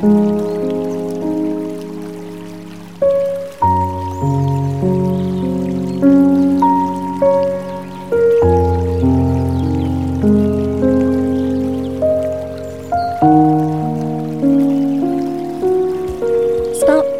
Stop.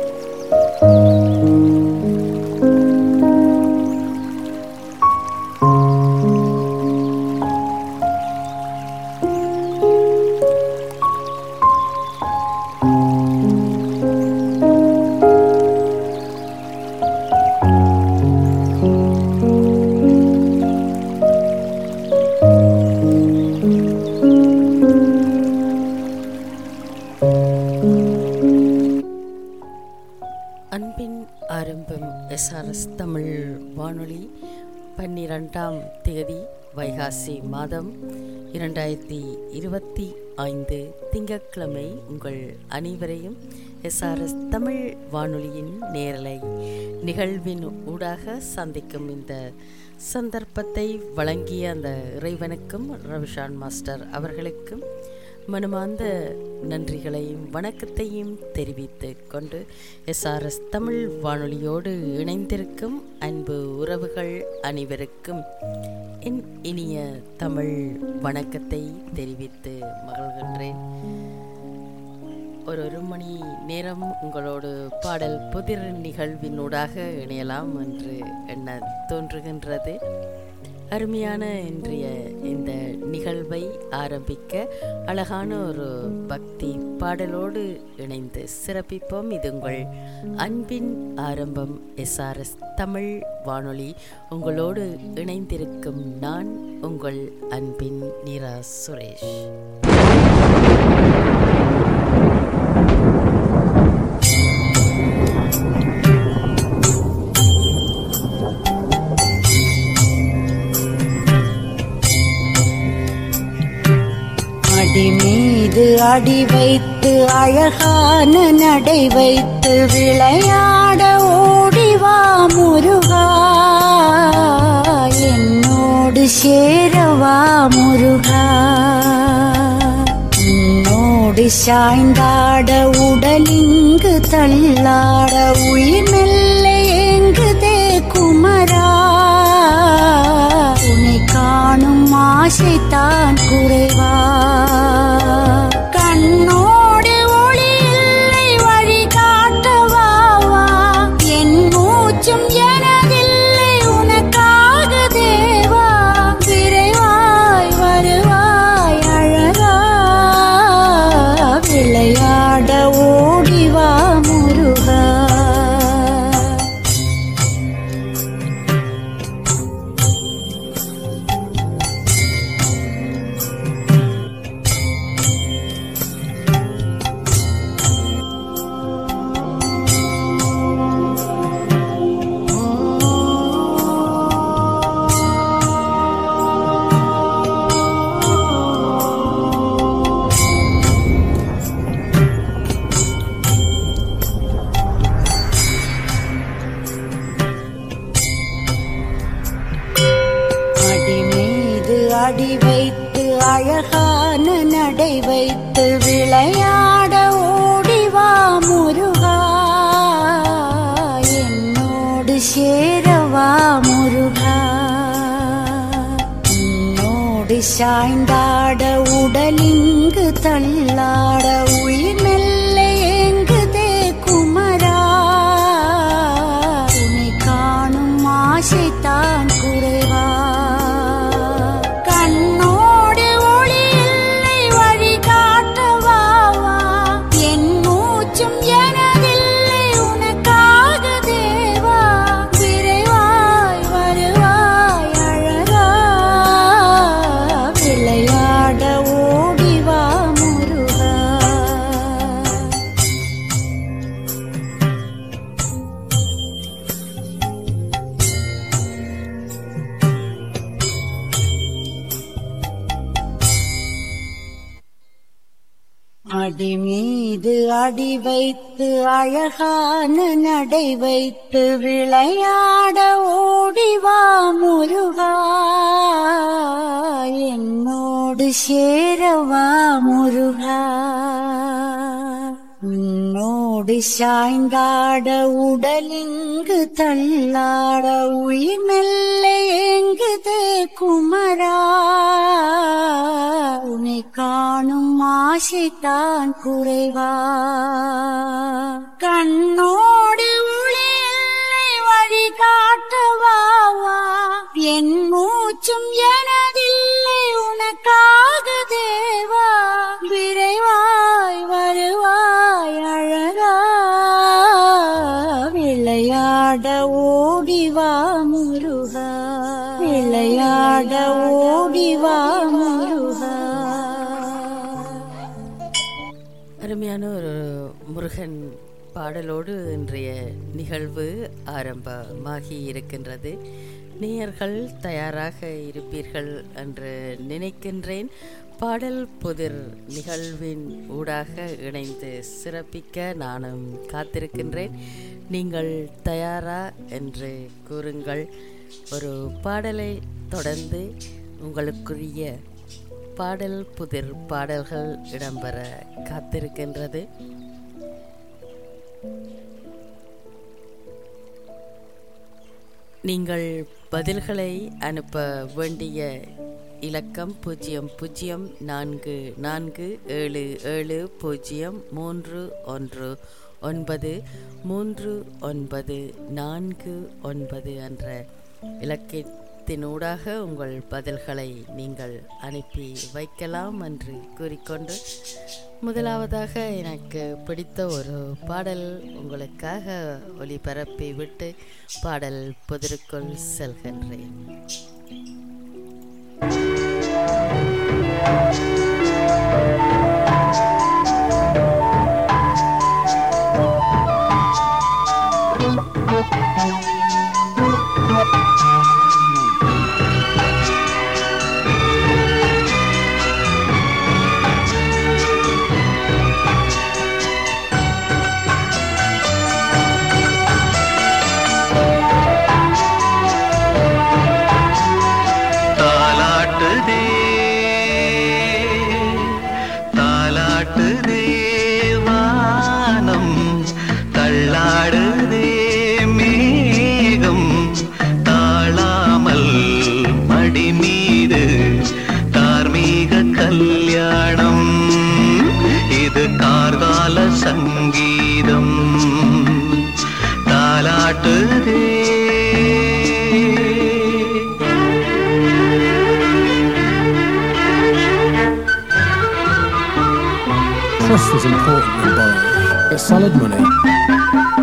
அன்பின் ஆரம்பம் SRS Tamil வானொலி பன்னிரெண்டாம் தேதி வைகாசி மாதம் இரண்டாயிரத்தி இருபத்தி ஐந்து திங்கட்கிழமை உங்கள் அனைவரையும் எஸ்ஆர்எஸ் தமிழ் வானொலியின் நேரலை நிகழ்வின் ஊடாக சந்திக்கும் இந்த சந்தர்ப்பத்தை வழங்கிய அந்த இறைவனுக்கும் ரவிஷான் மாஸ்டர் அவர்களுக்கும் மனமார்ந்த நன்றிகளையும் வணக்கத்தையும் தெரிவித்து கொண்டு எஸ்ஆர்எஸ் தமிழ் வானொலியோடு இணைந்திருக்கும் அன்பு உறவுகள் அனைவருக்கும் என் இனிய தமிழ் வணக்கத்தை தெரிவித்து மகிழ்கின்றேன் ஒரு ஒரு மணி நேரம் உங்களோடு பாடல் புதிர் நிகழ்வினூடாக இணையலாம் என்று எண்ண தோன்றுகின்றது அருமையான இன்றைய இந்த நிகழ்வை ஆரம்பிக்க அழகான ஒரு பக்தி பாடலோடு இணைந்து சிறப்பிப்போம் இது உங்கள் அன்பின் ஆரம்பம் எஸ்ஆர்எஸ் தமிழ் வானொலி உங்களோடு இணைந்திருக்கும் நான் உங்கள் அன்பின் நீரா சுரேஷ் அடி மீது அடி வைத்து அழகான நடை வைத்து விளையாட ஓடிவா முருகா என்னோடு சேரவா முருகா உன்னோடு சாய்ந்தாட உடலிங்கு தள்ளாட உயிர் மெல்ல ஏங்குதே குமரா உன்னை காணும் ஆசைத்தான் குறைவா கண்ணோடு ஒளி இல்லை வழி காட்டவா வா. என் மூச்சும் எனதில்லை உனக்காக தேவா விரைவாய் வருவாய் அழகா விளையாட ஓடிவா முருகா அடி மீது அடி வைத்து அழகான நடை வைத்து விளையாட ஓடிவா முருகா என்னோடு சேரவா முருகா உன்னோடு சாய்ந்தாட உடலிங்கு தள்ளாட உயிர் மெல்ல ஏங்குதே குமரா உன்னை காணும் ஆசைத்தான் குறைவா கண்ணோடு ஒளி இல்லை வழி காட்டவா வா. என் மூச்சும் எனதில்லை உனக்காக தேவா விரைவாய் வருவாய் அழகா விளையாட ஓடிவா முருகா அடி மீது அடி வைத்து அழகான நடை வைத்து விளையாட ஓடிவா முருகா என்னோடு சேரவா முருகா உன்னோடு சாய்ந்தாட உடலிங்கு தள்ளாட உயிர் மெல்ல ஏங்குதே குமரா உன்னை காணும் ஆசைத்தான் குறைவா கண்ணோடு ஒளியில்லை வழி காட்டவாவா என் மூச்சும் எனதில்லை உனக்காக தேவா விரைவாய் வருவாய் அழகா விளையாட ஓடிவா முருகா விளையாட ஓடிவா முருகா அருமையான ஒரு முருகன் பாடலோடு இன்றைய நிகழ்வு ஆரம்பமாகி இருக்கின்றது நேயர்கள் தயாராக இருப்பீர்கள் என்று நினைக்கின்றேன் பாடல் புதிர் நிகழ்வின் ஊடாக இணைந்து சிறப்பிக்க நானும் காத்திருக்கின்றேன் நீங்கள் தயாரா என்று கூறுங்கள் ஒரு பாடலை தொடர்ந்து உங்களுக்குரிய பாடல் புதிர் பாடல்கள் இடம்பெற காத்திருக்கின்றது நீங்கள் பதில்களை அனுப்ப வேண்டிய இலக்கம் பூஜ்ஜியம் பூஜ்ஜியம் நான்கு நான்கு ஏழு ஏழு பூஜ்ஜியம் மூன்று ஒன்று ஒன்பது மூன்று ஒன்பது நான்கு ஒன்பது என்ற இலக்கியத்தினூடாக உங்கள் பதில்களை நீங்கள் அனுப்பி வைக்கலாம் என்று கூறிக்கொண்டு முதலாவதாக எனக்கு பிடித்த ஒரு பாடல் உங்களுக்காக ஒளிபரப்பி விட்டு பாடல் புதிருக்குள் செல்கின்றேன் தாலாட்டுதே தாலாட்டுதே வானம் தள்ளாடுதே மேகம் தாழாமல் மடி மீது தார்மீக கல்யாணம் இது கார்கால சங்கீதம் தாலாட்டுதே Trust is important in borrowing. Get solid money.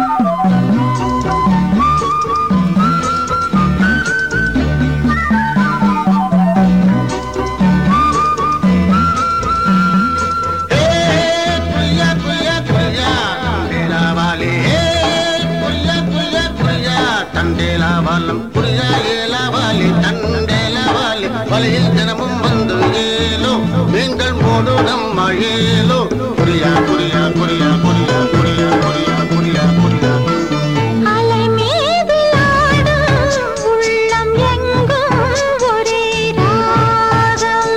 புரியா புரியா புரியா தண்டேலா வாலே புரியா புரியா புரியா தண்டேலா வாலம் புரியா ஏலா வாலே தண்டேலா வாலே வலையில் தினமும் வந்து ஏலோ மீன்கள் மோடு நம்ம ஏலோ புரியா புரியா புரியா புரியா புரியா புரியா புரியா புரியா அலை மீது ஆடும் உள்ளம் எங்கும் ஒரே ராகம்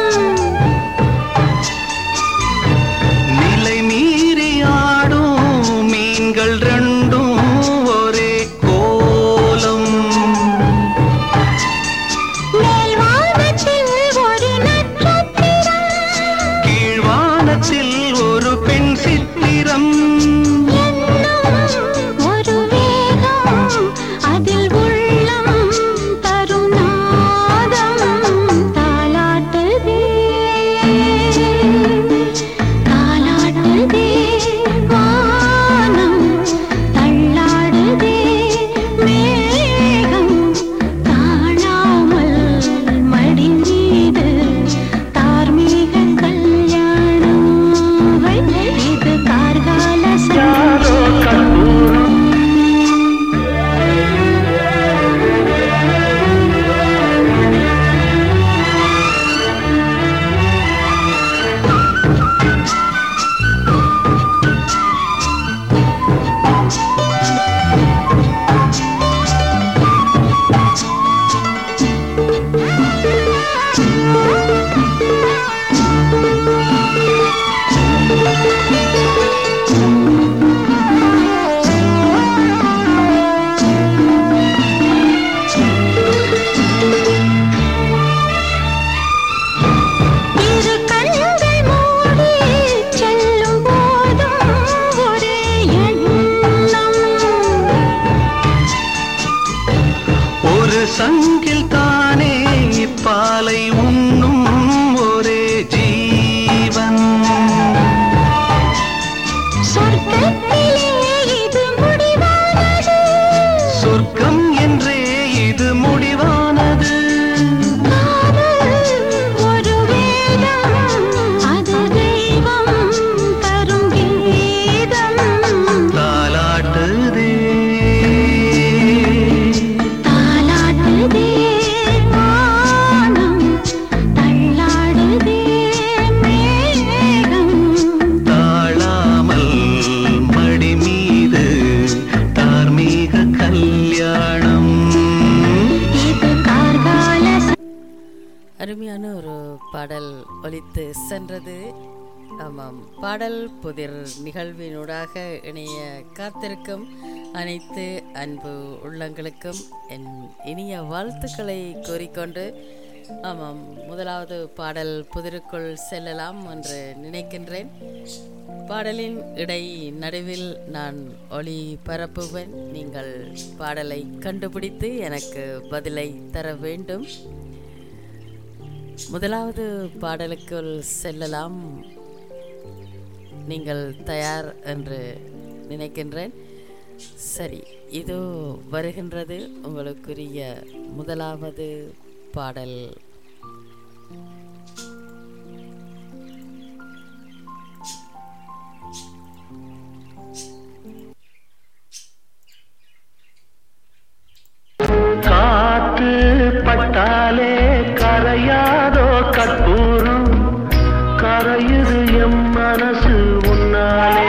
நிலை மீறி ஆடும் மீன்கள் ரெண்டும் ஒரே கோலம் மேல் வானத்தில் ஒரு நட்சத்திரம் கீழ்வானத்தில் ஒரு பெண் சித்திரம் பாடல் ஒலித்து சென்றது ஆமாம் பாடல் புதிர் நிகழ்வினூடாக இணைய காத்திருக்கும் அனைத்து அன்பு உள்ளங்களுக்கும் என் இனிய வாழ்த்துக்களை கூறிக்கொண்டு ஆமாம் முதலாவது பாடல் புதிருக்குள் செல்லலாம் என்று நினைக்கின்றேன் பாடலின் இடை நடுவில் நான் ஒளி பரப்புவேன் நீங்கள் பாடலை கண்டுபிடித்து எனக்கு பதிலை தர வேண்டும் முதலாவது பாடலுக்குள் செல்லலாம் நீங்கள் தயார் என்று நினைக்கின்றேன் சரி இதோ வருகின்றது உங்களுக்குரிய முதலாவது பாடல் காத்து பட்டாலே கரையாதோ கற்பூரம் கரையுது எம் மனசு உன்னாலே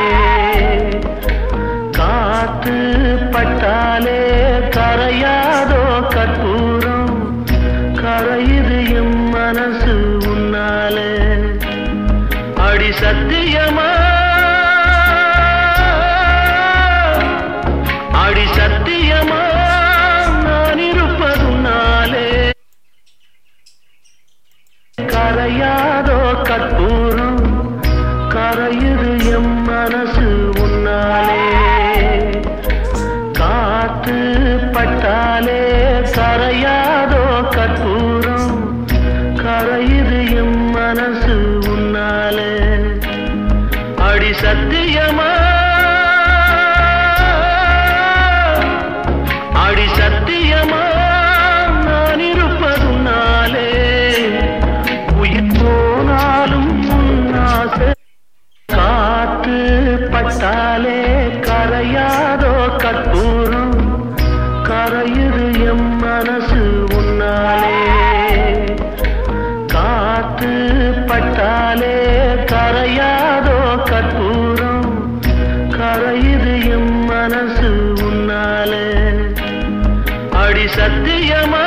காத்து பட்டாலே கரையாதோ கற்பூரம் கரையுது எம் மனசு உன்னாலே அடி சத்தியமா அடி சத்தியமா நான் இருப்பதுனாலே கரையாதோ கற்பூரம் கரையுது எம் மனசு உன்னாலே காத்து பட்டாலே கரையாதோ கற்பூரம் கரையுது எம் மனசு உன்னாலே அடி சத்தியமா அடி சத்தியமா நான் இருப்பதுனாலே உயிர் போனாலும் உன்னாசை காத்து பட்டாலே கரையாதோ கற்பூரம் கரையுது எம் மனசு உன்னாலே காத்து பட்டாலே கரையாதோ கற்பூரம் கரையுது எம் மனசு உன்னாலே அடி சத்தியமா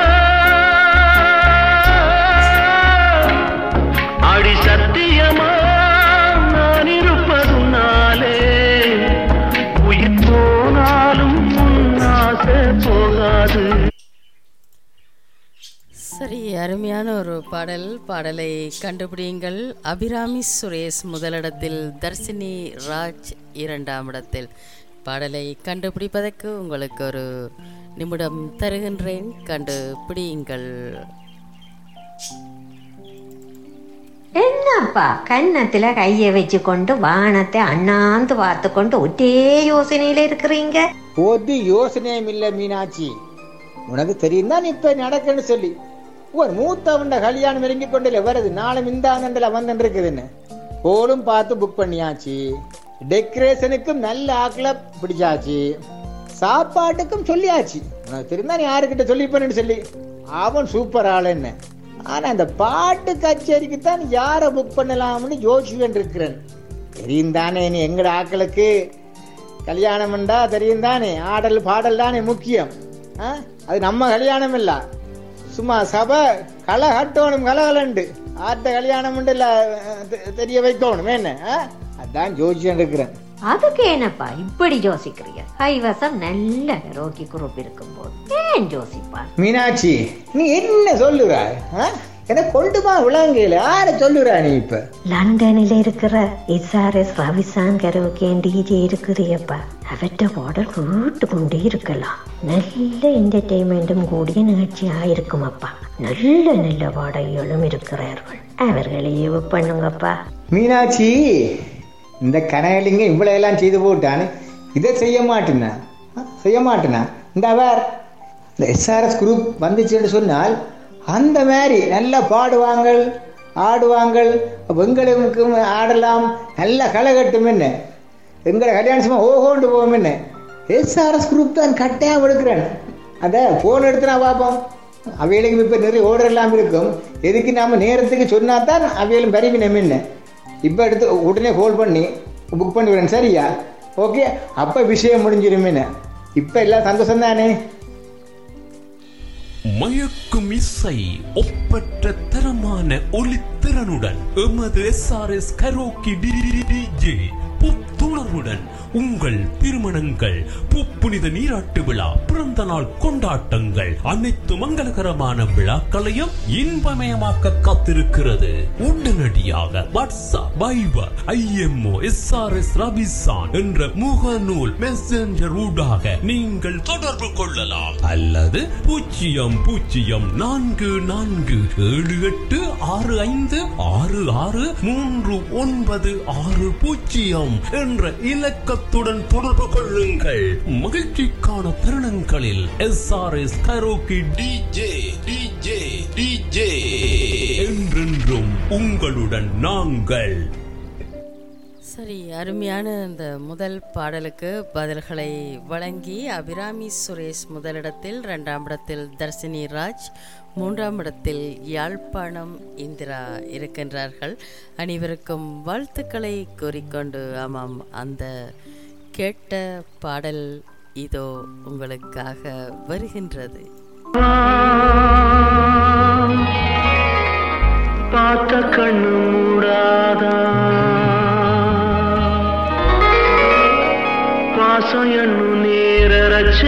அடி சத்தியமா நான் இருப்பதுனாலே உயிர் போனாலும் உன்னாசை போகாது சரி அருமையான ஒரு பாடல் பாடலை கண்டுபிடியுங்கள் அபிராமி சுரேஷ் முதலிடத்தில் தர்சினி ராஜ் இரண்டாம் இடத்தில் பாடலை கண்டுபிடிப்பதற்கு உங்களுக்கு ஒரு நிமிடம் தருகின்றேன் கண்டுபிடியுங்கள் என்னப்பா கன்னத்துல கைய வச்சு கொண்டு வானத்தை அண்ணாந்து பார்த்து கொண்டு ஒரே யோசனையில இருக்கிறீங்க ஒரு யோசனையும் இல்ல மீனாட்சி உனக்கு தெரியும் தான் இப்ப நடக்குன்னு சொல்லி ஒரு மூத்தவண்ட கல்யாணம் இறங்கி கொண்டு வருது நாளை மிந்தாந்தண்டில் வந்துட்டு இருக்குதுன்னு போலும் பார்த்து புக் பண்ணியாச்சு டெக்கரேஷனுக்கும் நல்ல ஆக்களை பிடிச்சாச்சு சாப்பாட்டுக்கும் சொல்லியாச்சு உனக்கு தெரியும் தான் யாருக்கிட்ட சொல்லிப்பேன்னு சொல்லி அவன் சூப்பர் ஆள் என்ன ஆனா அந்த பாட்டு கச்சேரிக்கு தான் யாரை புக் பண்ணலாம்னு யோசிச்சுட்டு இருக்கிறேன் தெரியும் தானே நீ எங்கட ஆக்களுக்கு கல்யாணம்ண்டா தெரியும் தானே ஆடல் பாடல் தானே முக்கியம் ஆ? அது நம்ம கல்யாணம் இல்ல சும்மா சபை களை கட்டணும் கலகலண்டு ஆத்த கல்யாணம் இல்ல தெ- தெரிய வைக்கணும் என்ன ஆ? அதான் ஜோசியம் இருக்கிறேன் அதுக்கு என்னப்பா இப்படி யோசிக்கிறீங்க கைவசம் நல்ல ரோக்கி குரூப் இருக்கும்போது ஏன் யோசிப்பார் மீனாட்சி நீ என்ன சொல்லுற ஆ? எனக்கு கொண்டுமா விளங்கல யார சொல்லுற நீ இப்ப லண்டனில் இருக்கிற எஸ்ஆர்எஸ் ரவிசாங்கர் டிஜே இருக்கிறியப்பா அவற்ற பாடல் கேட்டு கொண்டே இருக்கலாம் நல்ல என்டர்டெயின்மெண்ட்டும் கூடிய நிகழ்ச்சியா இருக்குமப்பா நல்ல நல்ல பாடகிகளும் இருக்கிறார்கள் அவர்களையே புக் பண்ணுங்கப்பா மீனாட்சி இந்த கனகலிங்க இவ்வளவு எல்லாம் செய்து போட்டான்னு இதை செய்ய மாட்டேனா ஆ? செய்ய மாட்டேனா இந்த அவர் இந்த எஸ்ஆர்எஸ் குரூப் வந்துச்சுன்னு சொன்னால் அந்த மாதிரி நல்லா பாடுவாங்கள் ஆடுவாங்கள் எங்களுக்கும் ஆடலாம் நல்ல களை கட்டும் என்ன எங்களை கல்யாணம் சும்மா ஓஹோண்டு போவோம் என்ன எஸ்ஆர்எஸ் குரூப் தான் கட்டாயம் எடுக்கிறேன் அதை ஃபோன் எடுத்து நான் பார்ப்போம் அவைகளுக்கு இப்போ நிறைய ஓர்டர் எல்லாம் இருக்கும் எதுக்கு நாம நேரத்துக்கு சொன்னா தான் அவைகளும் பரவினம் என்ன இப்போ எடுத்து உடனே கால் பண்ணி புக் பண்ணி விடுறேன் சரியா ஓகே அப்போ விஷயம் முடிஞ்சிருமேன்னு இப்போ எல்லாம் சந்தோஷம் தானே மயக்கும் இசை ஒப்பற்ற தரமான ஒளித்திறனுடன் எமது எஸ்ஆர்எஸ் கரோக்கி டிஜே புத்துணர்வுடன் உங்கள் திருமணங்கள் புப்புனித நீராட்டு விழா பிறந்த நாள் கொண்டாட்டங்கள் அனைத்து மங்களகரமான விழாக்களையும் இன்பமயமாக்க காத்திருக்கிறது உடனடியாக WhatsApp Viber IMO SRS Rabisan என்ற முகநூல் மெசஞ்சர் ஊடாக நீங்கள் தொடர்பு கொள்ளலாம் அல்லது பூஜ்ஜியம் பூஜ்ஜியம் நான்கு நான்கு ஏழு எட்டு ஆறு ஐந்து ஆறு ஆறு மூன்று ஒன்பது ஆறு பூஜ்ஜியம் என்ற இலக்கத்துடன் தொடர்பு கொள்ளுங்கள் மகிழ்ச்சிக்கான தருணங்களில் S R S karaoke DJ DJ DJ என்றென்றும் உங்களுடன் நாங்கள் சரி அருமையான இந்த முதல் பாடலுக்கு பதில்களை வழங்கி அபிராமி சுரேஷ் முதலிடத்தில் இரண்டாம் இடத்தில் தர்சினி ராஜ் மூன்றாம் இடத்தில் யாழ்ப்பாணம் இந்திரா இருக்கின்றார்கள் அனைவருக்கும் வாழ்த்துக்களை கூறிக்கொண்டு ஆமாம் அந்த கேட்ட பாடல் இதோ உங்களுக்காக வருகின்றது பார்த்த கண்ணு மூடாதா பாசம் என்னும் நேரச்ச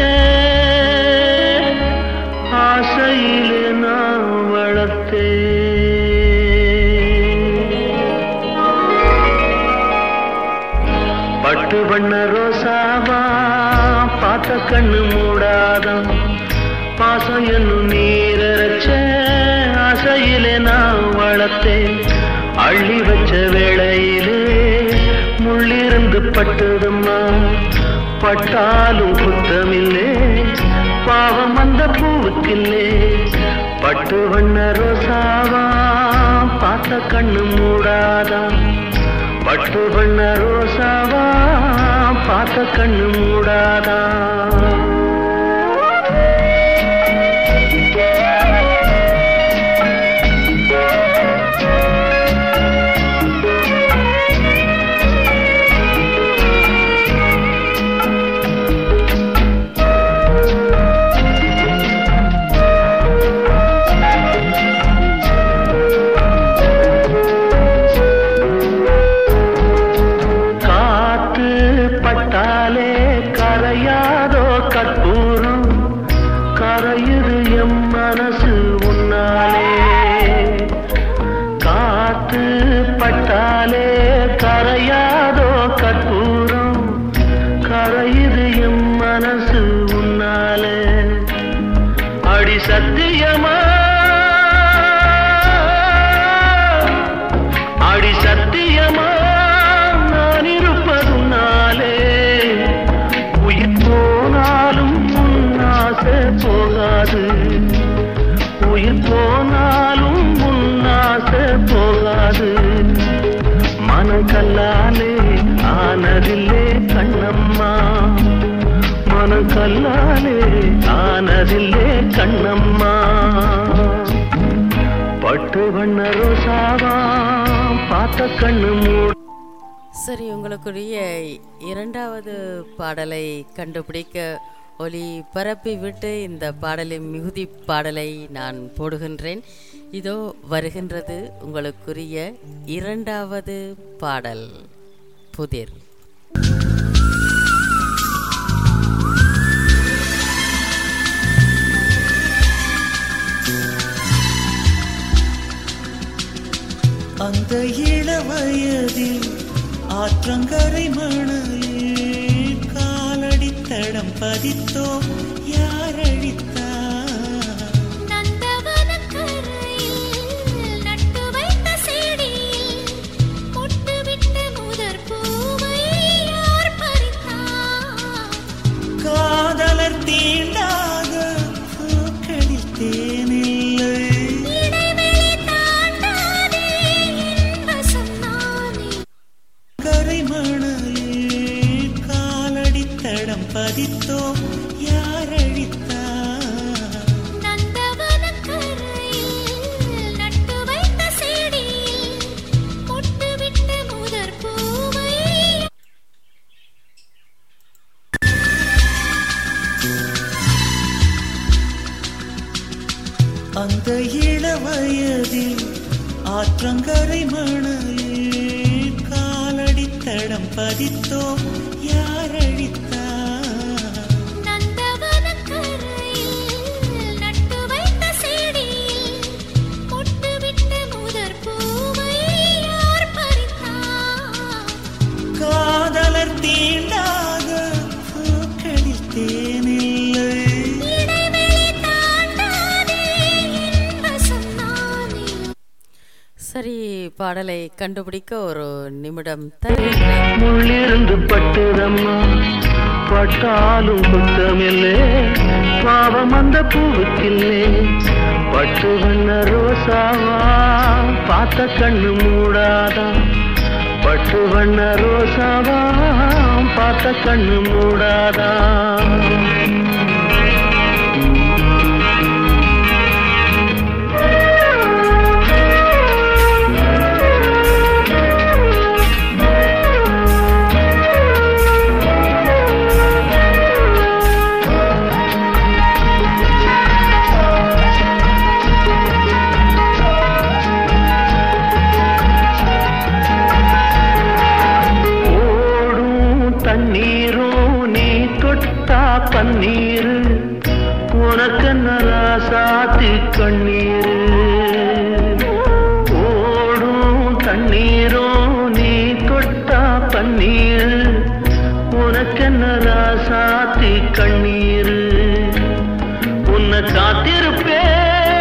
ஆசையிலே நான் வளர்த்தேன் பட்டு வண்ண ரோசாவா பார்த்த கண்ணு மூடாதான் பாசம் என்னும் நீரச்ச ஆசையிலே நான் வளர்த்தேன் அள்ளி வச்ச வேளையிலே முள்ளிருந்து பட்டதம்மா பட்டாலும் குத்தமில்லே பாவம் அந்த பூவுக்கில்லே பட்டு வண்ண ரோசாவா பார்த்த கண்ணு மூடாதான் பட்டு வண்ண ரோசாவா பார்த்த கண்ணு மூடாதான் காத்து பட்டாலே கரையாதோ கற்பூரம் கரையுது எம் மனசு உன்னாலே காத்து பட்டாலே கரையாதோ கற்பூரம் கரையுது எம் மனசு உன்னாலே அடி சத்தியமா அடி சத்தியமா நான் இருப்பதுனாலே உயிர் போனாலும் உன்னாசை போகாது உயிர் போனாலும் உன்னாசை போகாது மனக்கல்லாலே ஆனதில்லே கண்ணம்மா மனக்கல்லாலே ஆனதில்லே கண்ணம்மா பட்டு வண்ண ரோசாவா பார்த்த கண்ணு மூட சரி உங்களுக்குரிய இரண்டாவது பாடலை கண்டுபிடிக்க ஒலி பரப்பி விட்டு இந்த பாடலின் மிகுதி பாடலை நான் போடுகின்றேன் இதோ வருகின்றது உங்களுக்குரிய இரண்டாவது பாடல் புதிர் அந்த இளவயதில் ஆற்றங்கரை மணலில் காலடித்தடம் பதித்தோம் யார் அழித்தார் நந்தவனக்கரையில் நட்டு வைத்த செடியில் பொட்டுவிட்ட முதற் பூவை யார் பறித்தார்? காதலர் தீண்டாத பூக்களில் தேனில்லை இடைவெளி தாண்டாதே என் வசம் நானே. கரை மணலில் காலடித்தடம் பதித்தோம் யார் அழித்தார் நந்தவனக்கரையில் நட்டு வைத்த செடியில் பொட்டுவிட்ட முதற் பூவை அந்த இளவயதில் ஆற்றங்கரை மணலில் காலடி தடம் பதித்தோம் யார் அழித்தார் நந்தவனக்கரையில் நட்டு வைத்த செடியில் பொட்டுவிட்ட முதற் பூவை யார் பறித்தார்? காதலர் தீண்டாத பூக்களில் தேனில்லை இடைவெளி தாண்டாதே என் வசம் நானே. சரி பாடலை கண்டுபிடிக்க ஒரு நிமிடம் தருகிறேன் முள்ளிருந்து பட்டுதம்மா பட்டாலும் குத்தமில்லே பாவம் அந்த பூவுக்கில்லே பட்டு வண்ண ரோசாவா பார்த்த கண்ணு மூடாதா பட்டு வண்ண ரோசாவா பார்த்த கண்ணு மூடாதா ஓடும் தண்ணீரும் நீ தொட்டா பன்னீர் உனக்கு நராசாத்தி கண்ணீர் ஓடும் தண்ணீரும் நீ தொட்டா பன்னீர் உனக்கு நராசாத்தி கண்ணீர் உன்னை காத்திருப்பேன்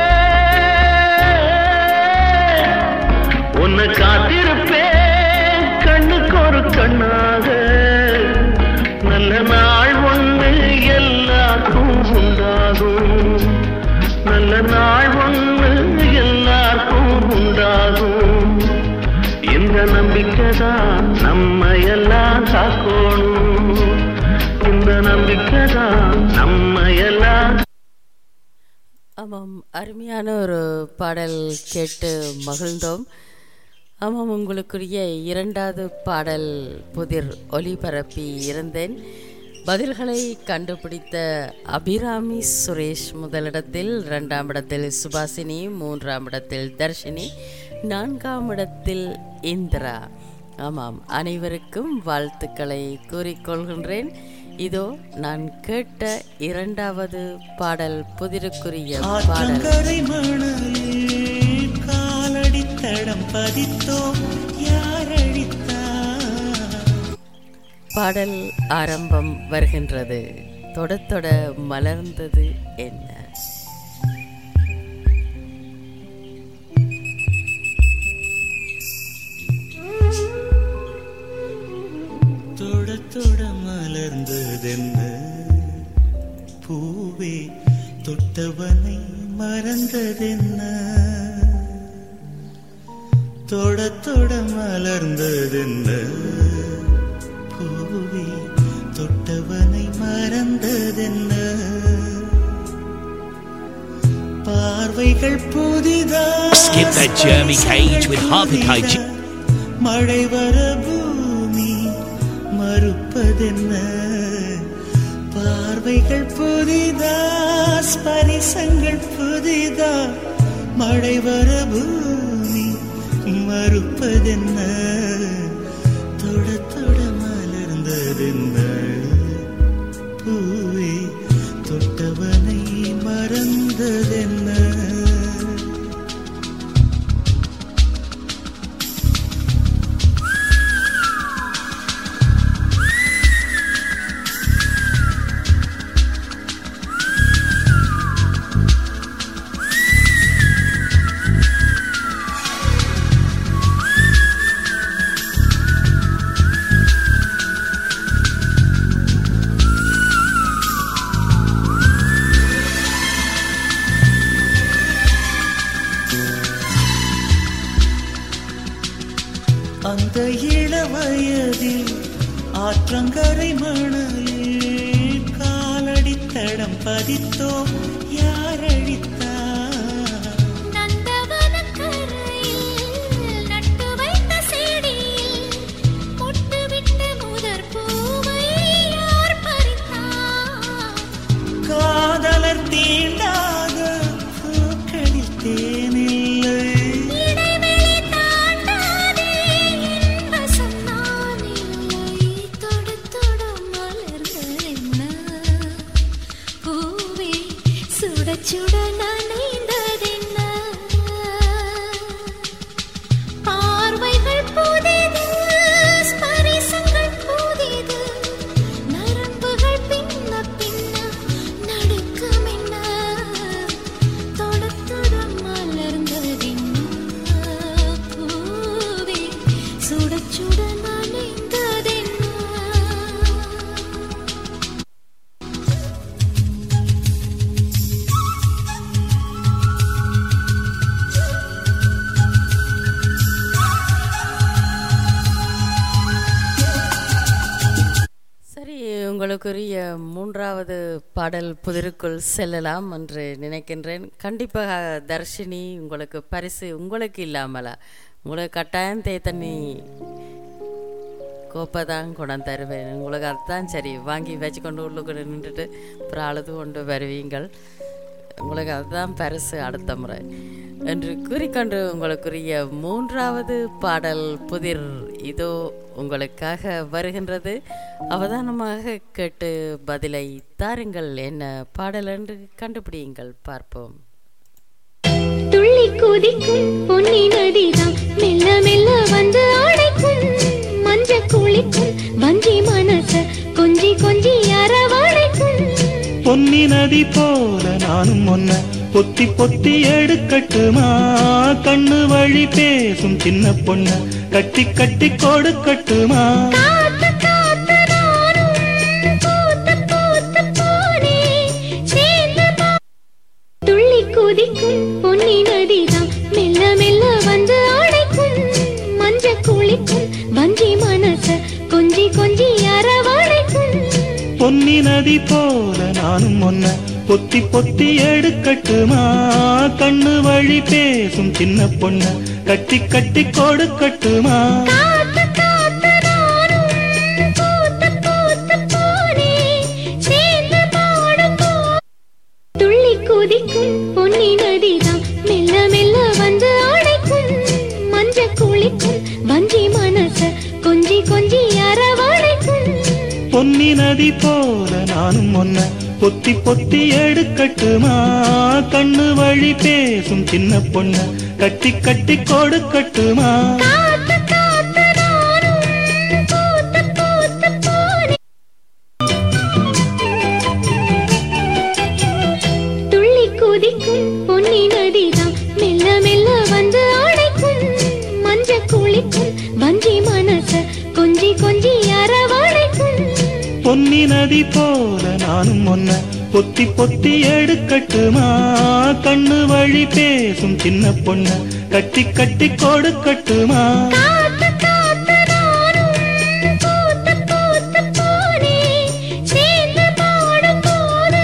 உன்னை காத்திருப்பேன் கண்ணுக்கு ஒரு கண்ணாக நல்ல நாள் ஒன்று எல்லாருக்கும் உண்டாகும் நல்ல நாள் ஒன்று எல்லாருக்கும் உண்டாகும் இந்த நம்பிக்கை தான் நம்ம எல்லாம் காக்கணும் இந்த நம்பிக்கை தான் நம்ம எல்லாம் ஆமாம் அருமையான ஒரு பாடல் கேட்டு மகிழ்ந்தோம் ஆமாம் உங்களுக்குரிய இரண்டாவது பாடல் புதிர் ஒலிபரப்பி இருந்தேன் பதில்களை கண்டுபிடித்த அபிராமி சுரேஷ் முதலிடத்தில் இரண்டாம் இடத்தில் சுபாசினி மூன்றாம் இடத்தில் தர்ஷினி நான்காம் இடத்தில் இந்திரா ஆமாம் அனைவருக்கும் வாழ்த்துக்களை கூறிக்கொள்கின்றேன் இதோ நான் கேட்ட இரண்டாவது பாடல் புதிருக்குரிய பாடல் ஆற்றங்கரை மணலில் காலடி தடம் பதித்தோம் யார் அழித்தார் பாடல் ஆரம்பம் வருகின்றது தொட தொட மலர்ந்தது என்ன தொட தொட மலர்ந்ததென்ன பூவே தொட்டவனை மறந்ததென்ன தொட தொட மலர்ந்ததென்ன பூவே தொட்டவனை மறந்ததென்ன பார்வைகள் புதிதா Skip that Jeremy Cage with Harper Cage. மழை வர பூமி மறுப்பதென்ன பார்வைகள் புதிதா ஸ்பரிசங்கள் புதிதா மழை வர பூமி மறுப்பதென்ன தொட தொட மலர்ந்ததென்ன பூவே தொட்டவனை மறந்ததென்ன அந்த இளவயதில் ஆற்றங்கரை மணலில் காலடி தடம் பதித்தோம் யார் அழித்தார் நந்தவனக்கரையில் நட்டு வைத்த செடியில் பொட்டுவிட்ட முதற் பூவை யார் பறித்தார்? காதலர் தீண்டாத பூக்களில் சுட நனைந்ததென்ன பார்வைகள் புதிது ஸ்பரிசங்கள் புதிது நரம்புகள் பின்ன பின்ன நடுக்கமென்ன தொட தொட மலர்ந்ததென்ன பூவே சுட சுட நனைந்ததென்ன சரி உங்களுக்குரிய மூன்றாவது பாடல் புதிருக்குள் செல்லலாம் என்று நினைக்கின்றேன் கண்டிப்பாக தர்ஷினி உங்களுக்கு பரிசு உங்களுக்கு இல்லாமலா உங்களுக்கு கட்டாயம் தே தண்ணி கோப்பை தான் கொண்டாந்து தருவேன் உங்களுக்கு அதுதான் சரி வாங்கி வச்சுக்கொண்டு உள்ளுக்குள்ள நின்றுட்டு அப்புறம் அழுது கொண்டு வருவீங்கள் உங்களுக்கு அதுதான் பரிசு அடுத்த முறை என்று கூறிக்கொண்டு உங்களுக்குரிய மூன்றாவது பாடல் புதிர் இதோ உங்களுக்காக வருகின்றது அவதானமாக கேட்டு பதிலை தாருங்கள் என்ன பாடல் என்று கண்டுபிடியுங்கள் பார்ப்போம் துள்ளி குதிக்கும் பொன்னி நதிதான் மெல்ல மெல்ல வந்து அடைக்கும் மஞ்ச குளிக்கும் வஞ்சி மனச கொஞ்சி கொஞ்சி அரவணைக்கும் பொன்னி நதி போல நானும் ஒன்ன பொத்தி பொத்தி எடுக்கட்டுமா கண்ணு வழி பேசும் சின்ன பொண்ண கட்டி கட்டி கொடுக்கட்டுமா காத்து காத்து நானும் பூத்து பூத்து போனேன் சேர்ந்து பா- துள்ளி குதிக்கும் பொன்னி நதிதான் மெல்ல மெல்ல வந்து அடைக்கும் மஞ்ச குளிக்கும் வஞ்சி மனச கொஞ்சி கொஞ்சி அரவணைக்கும் பொன்னி நதி போல நானும் ஒன்ன பொத்தி பொத்தி எடுக்கட்டுமா கண்ணு வழி பேசும் சின்ன பொண்ண கட்டி கட்டி கொடுக்கட்டுமா காத்து காத்து நானும் பூத்து பூத்து போனேன் சேர்ந்து பாடும் போ துள்ளி குதிக்கும் பொன்னி நதிதான் மெல்ல மெல்ல வந்து அடைக்கும் மஞ்ச குளிக்கும் வஞ்சி மனச கொஞ்சி கொஞ்சி அரவணைக்கும் பொன்னி நதி போல நானும் ஒன்ன பொத்தி பொத்தி எடுக்கட்டுமா கண்ணு வழி பேசும் சின்ன பொண்ண கட்டி கட்டி கொடுக்கட்டுமா காத்து காத்து நானும் பூத்து பூத்து போனேன் துள்ளி குதிக்கும் பொன்னி நதிதான் மெல்ல மெல்ல வந்து அடைக்கும் மஞ்ச குளிக்கும் வஞ்சி மனச கொஞ்சி கொஞ்சி அரவணைக்கும் பொன்னி நதி போல நானும் ஒன்ன பொத்தி பொத்தி எடுக்கட்டுமா கண்ணு வழி பேசும் சின்ன பொண்ண கட்டி கட்டி கொடுக்கட்டுமா காத்து காத்து நானும் பூத்து பூத்து போனேன் சேர்ந்து பாடும் போது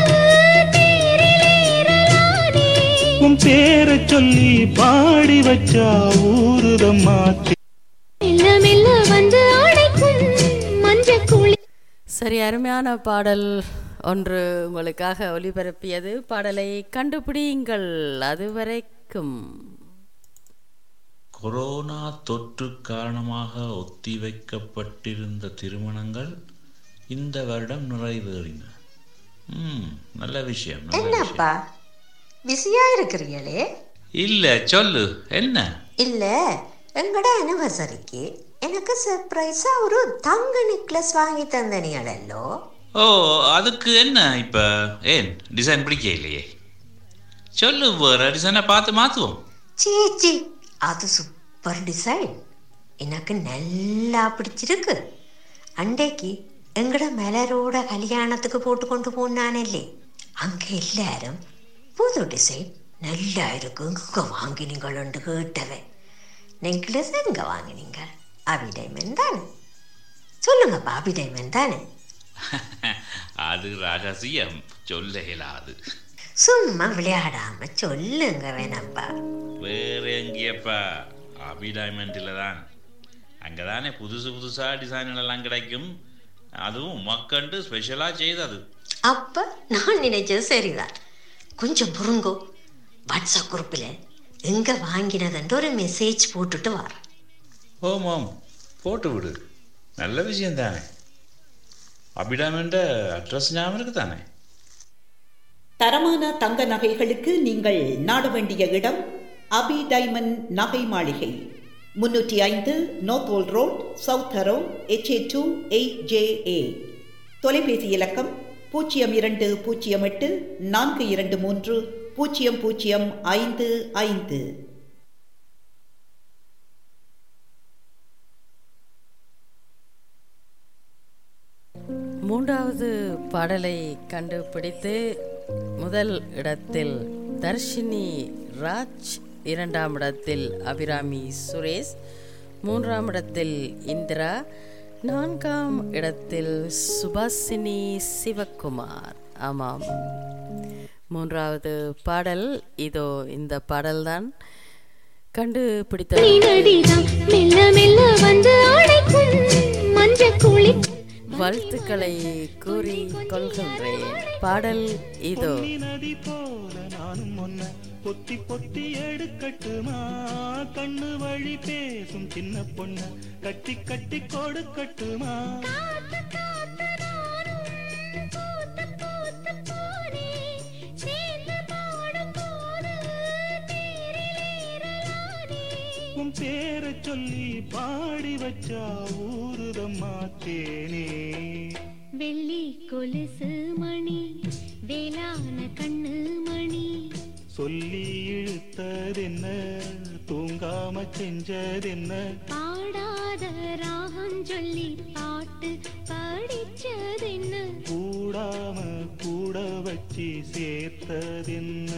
தேரிலேறலானே உன் பேரை சொல்லி பாடி வச்சா ஊருதம்மா மெல்ல மெல்ல வந்து அடைக்கும் மஞ்ச குளி சரி அருமையான பாடல் ஒன்று உங்களுக்காக ஒளிபரப்பியது பாடலை கண்டுபிடியுங்கள் அதுவரைக்கும் கொரோனா தொற்று காரணமாக ஒத்திவைக்கப்பட்டிருந்த திருமணங்கள் இந்த வருடம் நிறைவேறின ம் நல்ல விஷயம் நல்ல விஷயம் என்னப்பா பிஸியா இருக்கிறீங்களே இல்ல சொல்லு என்ன இல்ல எங்கட அனிவர்சரிக்கு எனக்கு சர்ப்ரைஸா ஒரு தங்க நெக்லஸ் வாங்கி தந்தனீங்களோ ஓ அதுக்கு என்ன இப்ப ஏன் டிசைன் பிடிக்க இல்லையே சொல்லு வேற டிசைனை பார்த்து மாத்துவோம் சீச்சி அது சூப்பர் டிசைன் எனக்கு நல்லா பிடிச்சிருக்கு அன்றைக்கு எங்கட மலரோட கல்யாணத்துக்கு போட்டு கொண்டு போனானே அங்க எல்லாரும் புது டிசைன் நல்லா இருக்கு எங்க வாங்கினீங்களு கேட்டவன் நெக்லஸ் எங்க வாங்கினீங்க அபி டைமண்ட் தானே சொல்லுங்கப்பா அபி டைமண்ட் தானே அது ரகசியம் சொல்ல இயலாது சும்மா விளையாடாம சொல்லுங்க வேணாப்பா வேற எங்கேயப்பா அபி டைமண்டில் தான் அங்கே தானே புதுசு புதுசாக டிசைன்கள் எல்லாம் கிடைக்கும் அதுவும் மக்கண்டு ஸ்பெஷலாக செய்தது அப்ப நான் நினைச்சது சரிதான் கொஞ்சம் புருங்கோ வாட்ஸ்அப் குரூப்பில் எங்க வாங்கினதுன்ற ஒரு மெசேஜ் போட்டுட்டு வர ஓம் ஓம் போட்டு விடு நல்ல விஷயம் தானே அபிடாமண்ட அட்ரஸ் ஞாபகம் இருக்கு தானே தரமான தங்க நகைகளுக்கு நீங்கள் நாட வேண்டிய இடம் அபி டைமண்ட் நகை மாளிகை முன்னூற்றி ஐந்து North Old Road South Harrow HA two eight J A தொலைபேசி இலக்கம் பூஜ்ஜியம் இரண்டு பூஜ்ஜியம் எட்டு நான்கு இரண்டு மூன்று பூஜ்ஜியம் பூஜ்ஜியம் ஐந்து ஐந்து மூன்றாவது பாடலை கண்டுபிடித்து முதல் இடத்தில் தர்ஷினி ராஜ் இரண்டாம் இடத்தில் அபிராமி சுரேஷ் மூன்றாம் இடத்தில் இந்திரா நான்காம் இடத்தில் சுபாசினி சிவகுமார் ஆமாம் மூன்றாவது பாடல் இதோ இந்த பாடல்தான் கண்டுபிடித்த நடிதான் மெல்ல மெல்ல வந்து அடைக்கும் மஞ்ச குளி வாழ்த்துக்களை கூறி கொள்கின்றேன் பாடல் இதோ நதி போல நானும் ஒன்ன பொத்தி பொத்தி எடுக்கட்டுமா கண்ணு வழி பேசும் சின்ன பொண்ண கட்டி கட்டி கொடுக்கட்டுமா உன் பேரை சொல்லி பாடி வச்சா ஊருதம்மா தேனே வெள்ளி கொலுசு மணி வேளான கண்ணு மணி சொல்லி இழுத்ததென்ன தூங்காம செஞ்சதென்ன பாடாத ராகம் சொல்லி பாட்டு படிச்சதென்ன கூடாம கூட வச்சு சேர்த்ததென்ன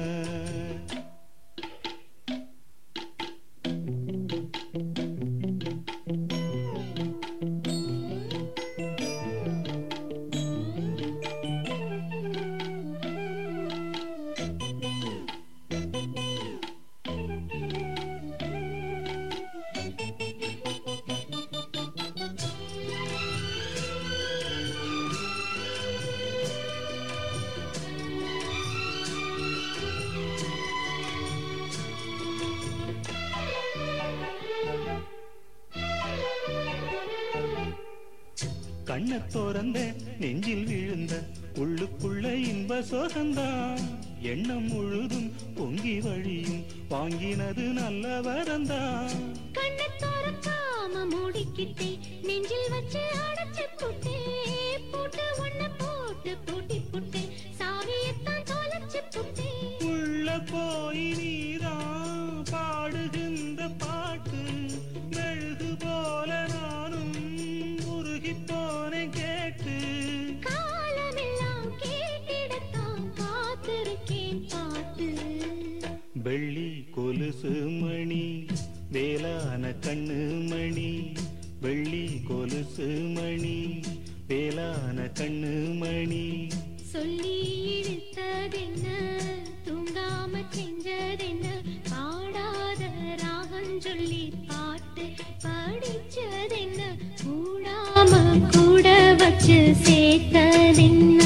கண்ண திறந்த நெஞ்சில் விழுந்த உள்ளுக்குள்ள இன்ப சோகந்தான் எண்ணம் முழுதும் பொங்கி வழியும் வாங்கினது நல்ல வரந்தான் கண்ணை திறக்காம மூடிக்கிட்டே நெஞ்சில் வச்சு அடைச்சு புட்டே போட்டு ஒண்ணு போட்டு பூட்டி புட்டே சாவியத்தான் தொலைச்சு புட்டே உள்ள போய் நீதான் பாடுகின்ற பாட்டு மெழுகு போல நானும் உருகி போனேன் கேட்டு காலமெல்லாம் கேட்டிடத்தான் காத்திருக்கேன் பாட்டு வெள்ளி கொலுசு மணி வேளான கண்ணு மணி வெள்ளி கொலுசு மணி வேளான கண்ணு மணி சொல்லி இழுத்ததென்ன தூங்காம செஞ்சதென்ன பாடாத ராகம் சொல்லி பாட்டு படிச்சதென்ன கூடாம கூட வச்சு சேர்த்ததென்ன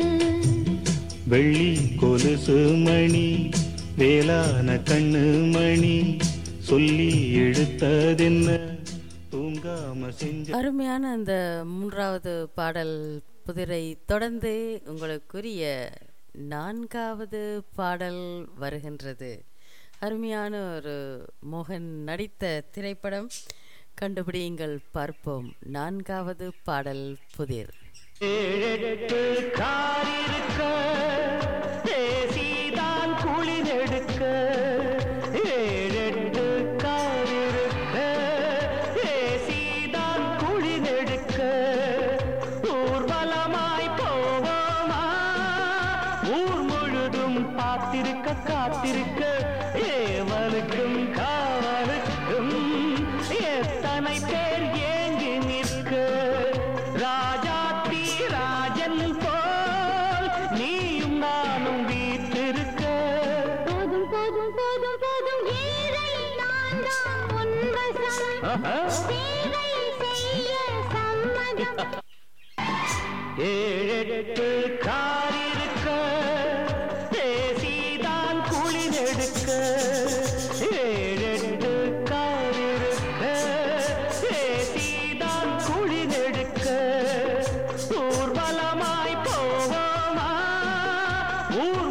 வெள்ளி கொலுசு மணி வேளான கண்ணு மணி சொல்லி எடுத்ததென்ன தூங்காம செஞ்ச அருமையான அந்த மூன்றாவது பாடல் புதிரை தொடர்ந்து உங்களுக்குரிய நான்காவது பாடல் வருகின்றது அருமையான ஒரு மோகன் நடித்த திரைப்படம் கண்டுபிடியுங்கள் பார்ப்போம் நான்காவது பாடல் புதிர் ஏழெட்டு காரிருக்க தேசிதான் குளிரெடுக்க ஏழெட்டு காரிருக்க தேசிதான் குளிரெடுக்க ஊர்வலமாய் போவோமா ஊர் முழுதும் பார்த்திருக்க காத்திருக்க ஏவலுக்கும் காவலுக்கும் எத்தனை பேர் ஏங்கி நிற்க ராஜாத்தி ராஜன் போல் நீயும் நானும் வீற்றிருக்க போதும் போதும் போதும் போதும் ஏழை நான் தான் உன்வசம் சேவை செய்ய சம்மதம் ஏழெட்டு காரிருக்க தேசிதான் குளிரெடுக்க ஏழெட்டு காரிருக்க தேசிதான் குளிரெடுக்க ஊர்வலமாய் போவோமா ஊர்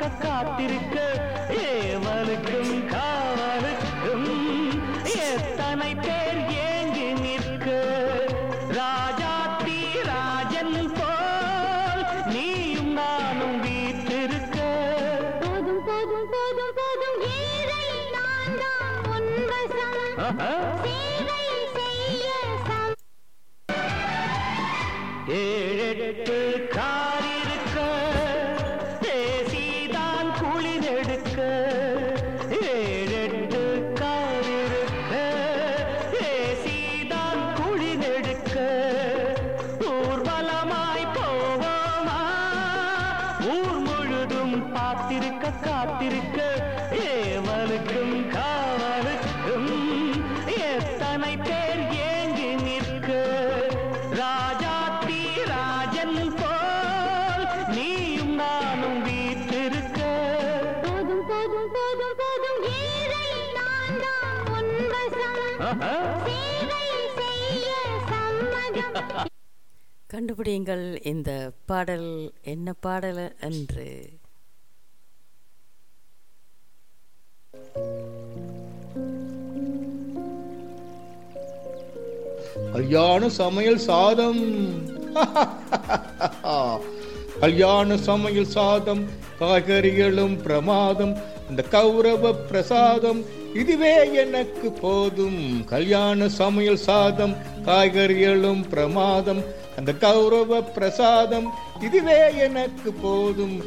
காத்திருக்க காத்திருக்க ஏவலுக்கும் காவலுக்கும் எத்தனை பேர் ஏங்கி நிற்க ராஜாத்தி ராஜன் போல் நீயும் நானும் வீட்டிருக்க போதும் போதும் போதும் போதும் ஏழை நான் தான் உன்வசம் ஆஹா. சேவை செய்ய சம் ஏழெட்டு கார் இருக்க பேசிதான் குளிரெடுக்க ஏழெட்டு கார் இருக்க பேசிதான் குளிரெடுக்க ஊர்வலமாய் போவோமா ஊர் முழுதும் பார்த்திருக்க காத்திருக்க ஏவலுக்கும் காவலுக்கும் எத்தனை பேர் ஏங்கி நிற்க ராஜாத்தி ராஜன் போல் நீயும் நானும் வீட்டிருக்க போதும் போதும் போதும் போதும் ஏழை நான் தான் உன்வசம் ஆஹா. சேவை செய்ய சம்மதம் கண்டுபிடியுங்கள் இந்த பாடல் என்ன பாடல் என்று கல்யாண சமையல் சாதம் கல்யாண சமையல் சாதம் காய்கறிகளும் பிரமாதம் இந்த கௌரவ பிரசாதம் இதுவே எனக்கு போதும் கல்யாண சமையல் சாதம் காய்கறிகளும் பிரமாதம் அந்த கௌரவ பிரசாதம் இதுவே எனக்கு போதும்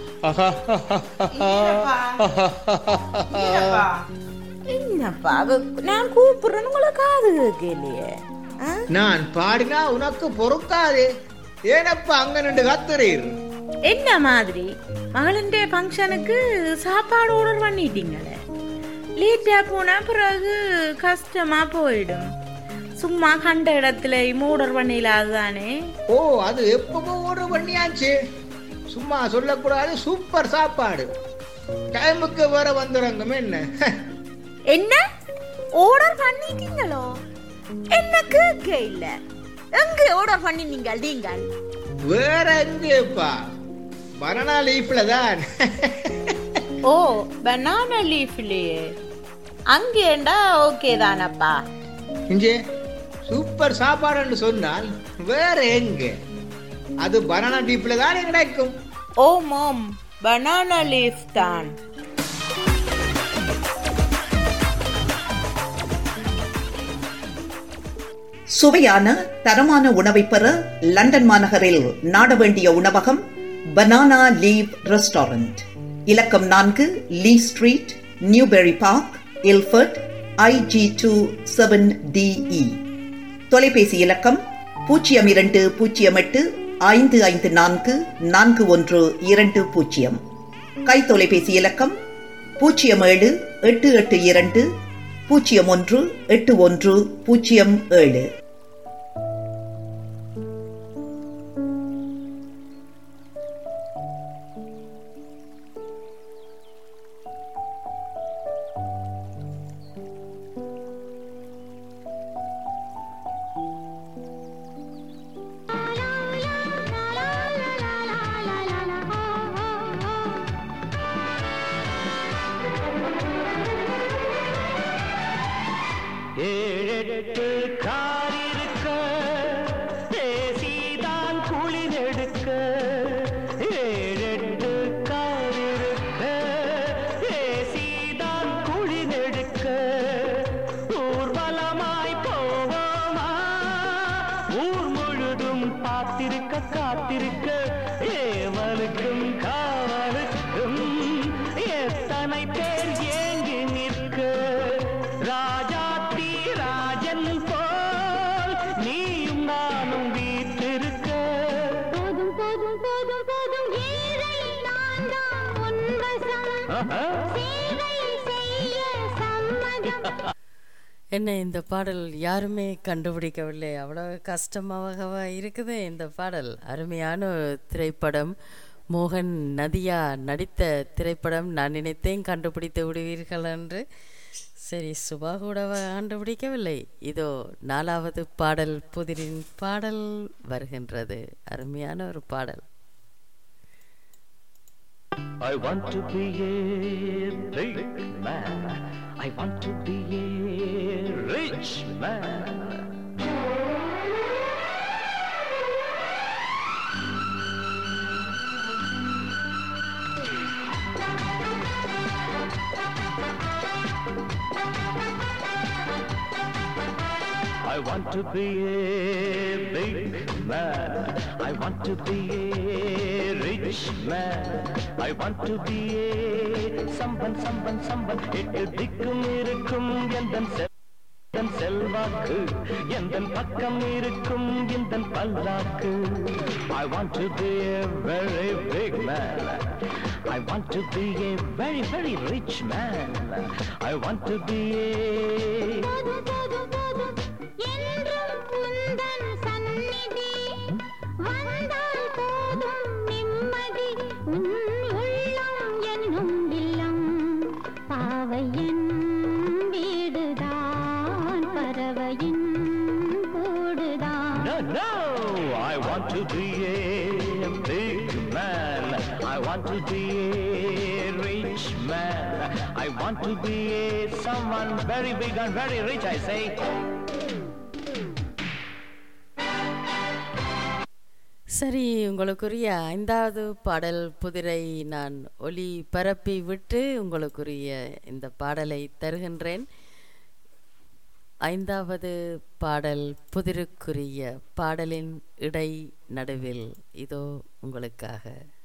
என்னப்பா அவ- நான் கூப்பிடுறேன்னு உங்களை காது கேட்கலையே நான் பாடினா உனக்கு பொறுக்காது ஏனப்பா அங்க நின்று கத்துறீர் என்ன மாதிரி மகளின்டே ஃபங்க்ஷனுக்கு சாப்பாடு ஆர்டர் பண்ணிட்டீங்களே லேட்டா போனா பிறகு கஷ்டமா போயிடும் சும்மா கண்ட இடத்துல ஆர்டர் பண்ணிடலாதானே ஓ அது எப்பவோ ஆர்டர் பண்ணியாச்சு சும்மா சொல்லக்கூடாது சூப்பர் சாப்பாடு டைமுக்கு வர வந்துடுங்க என்ன என்ன ஆர்டர் பண்ணிட்டீங்களோ என்ன கேட்க இல்ல எங்க ஆர்டர் பண்ணினீங்க நீங்கள் வேற எங்கேப்பா பனானா லீஃப்ல தான் ஓ பனானா லீஃப்லயே அங்கேண்டா ஓகே தானப்பா இங்கே சூப்பர் சாப்பாடுன்னு சொன்னால் வேற எங்க அது பனானா லீஃப்ல தான் கிடைக்கும் ஓ மாம் பனானா லீஃப் தான் சுவையான தரமான உணவை பெற லண்டன் மாநகரில் நாட வேண்டிய உணவகம் பனானா லீவ் ரெஸ்டாரண்ட் இலக்கம் நான்கு Ley Street Newbury Park Ilford IG two seven TE தொலைபேசி இலக்கம் பூஜ்ஜியம் இரண்டு பூஜ்ஜியம் எட்டு ஐந்து ஐந்து நான்கு நான்கு ஒன்று இரண்டு பூஜ்ஜியம் கை தொலைபேசி இலக்கம் பூஜ்ஜியம் ஏழு எட்டு எட்டு இரண்டு பூஜ்ஜியம் ஒன்று எட்டு ஒன்று பூஜ்ஜியம் ஏழு ஏழெட்டு கார் இருக்க பேசிதான் குளிரெடுக்க ஏழெட்டு கார் இருக்க பேசிதான் குளிரெடுக்க ஊர்வலமாய் போவோமா ஊர் முழுதும் பார்த்திருக்க காத்திருக்க ஏவலுக்கும் காவலுக்கும் எத்தனை பேர் ஏங்கி நிற்க ராஜாத்தி ராஜன் போல் நீயும் நானும் வீட்டிருக்க போதும் போதும் போதும் போதும் ஏழை நான் தான் உன்வசம் ஆஹா. சேவை செய்ய சம்மதம் என்ன இந்த பாடல் யாருமே கண்டுபிடிக்கவில்லை அவ்வளோ கஷ்டமாக இருக்குது இந்த பாடல் அருமையான ஒரு திரைப்படம் மோகன் நதியா நடித்த திரைப்படம் நான் நினைத்தேன் கண்டுபிடித்து விடுவீர்கள் என்று சரி சுபா கூட கண்டுபிடிக்கவில்லை இதோ நாலாவது பாடல் புதிரின் பாடல் வருகின்றது அருமையான ஒரு பாடல் I want to be a big man. I want to be a rich man. I want to be a big man. I want to be a rich man. I want to be a someone, someone, someone. எட்டு திக்கும் இருக்கும் எந்தன் செல் எந்தன் செல்வாக்கு எந்தன் பக்கம் இருக்கும் எந்தன் பல்லாக்கு I want to be a very big man. I want to be a very, very rich man. I want to be a பாவையின் வீடுதான் பறவையின் கூடுதான் No, no, I want to be a big man. I want to be a rich man. I want to be a someone very big and very rich, I say. சரி உங்களுக்குரிய ஐந்தாவது பாடல் புதிரை நான் ஒலி பரப்பி விட்டு உங்களுக்குரிய இந்த பாடலை தருகின்றேன் ஐந்தாவது பாடல் புதிருக்குரிய பாடலின் இடை நடுவில் இதோ உங்களுக்காக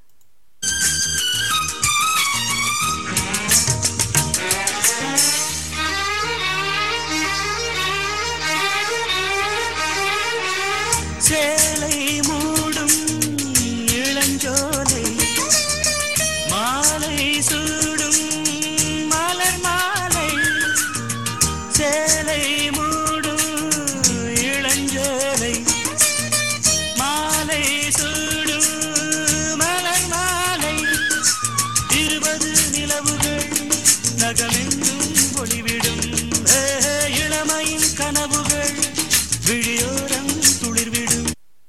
சேலை மூடும் இளஞ்சோலை மாலை சூடும் மலர் மாலை சேலை மூடும் இளஞ்சோலை மாலை சூடும் மலர் மாலை இருபது நிலவுகள் நகமெங்கும் ஒளிவிடும் ஏ, இளமையின் கனவுகள் விழியோரம் துளிர்விடும்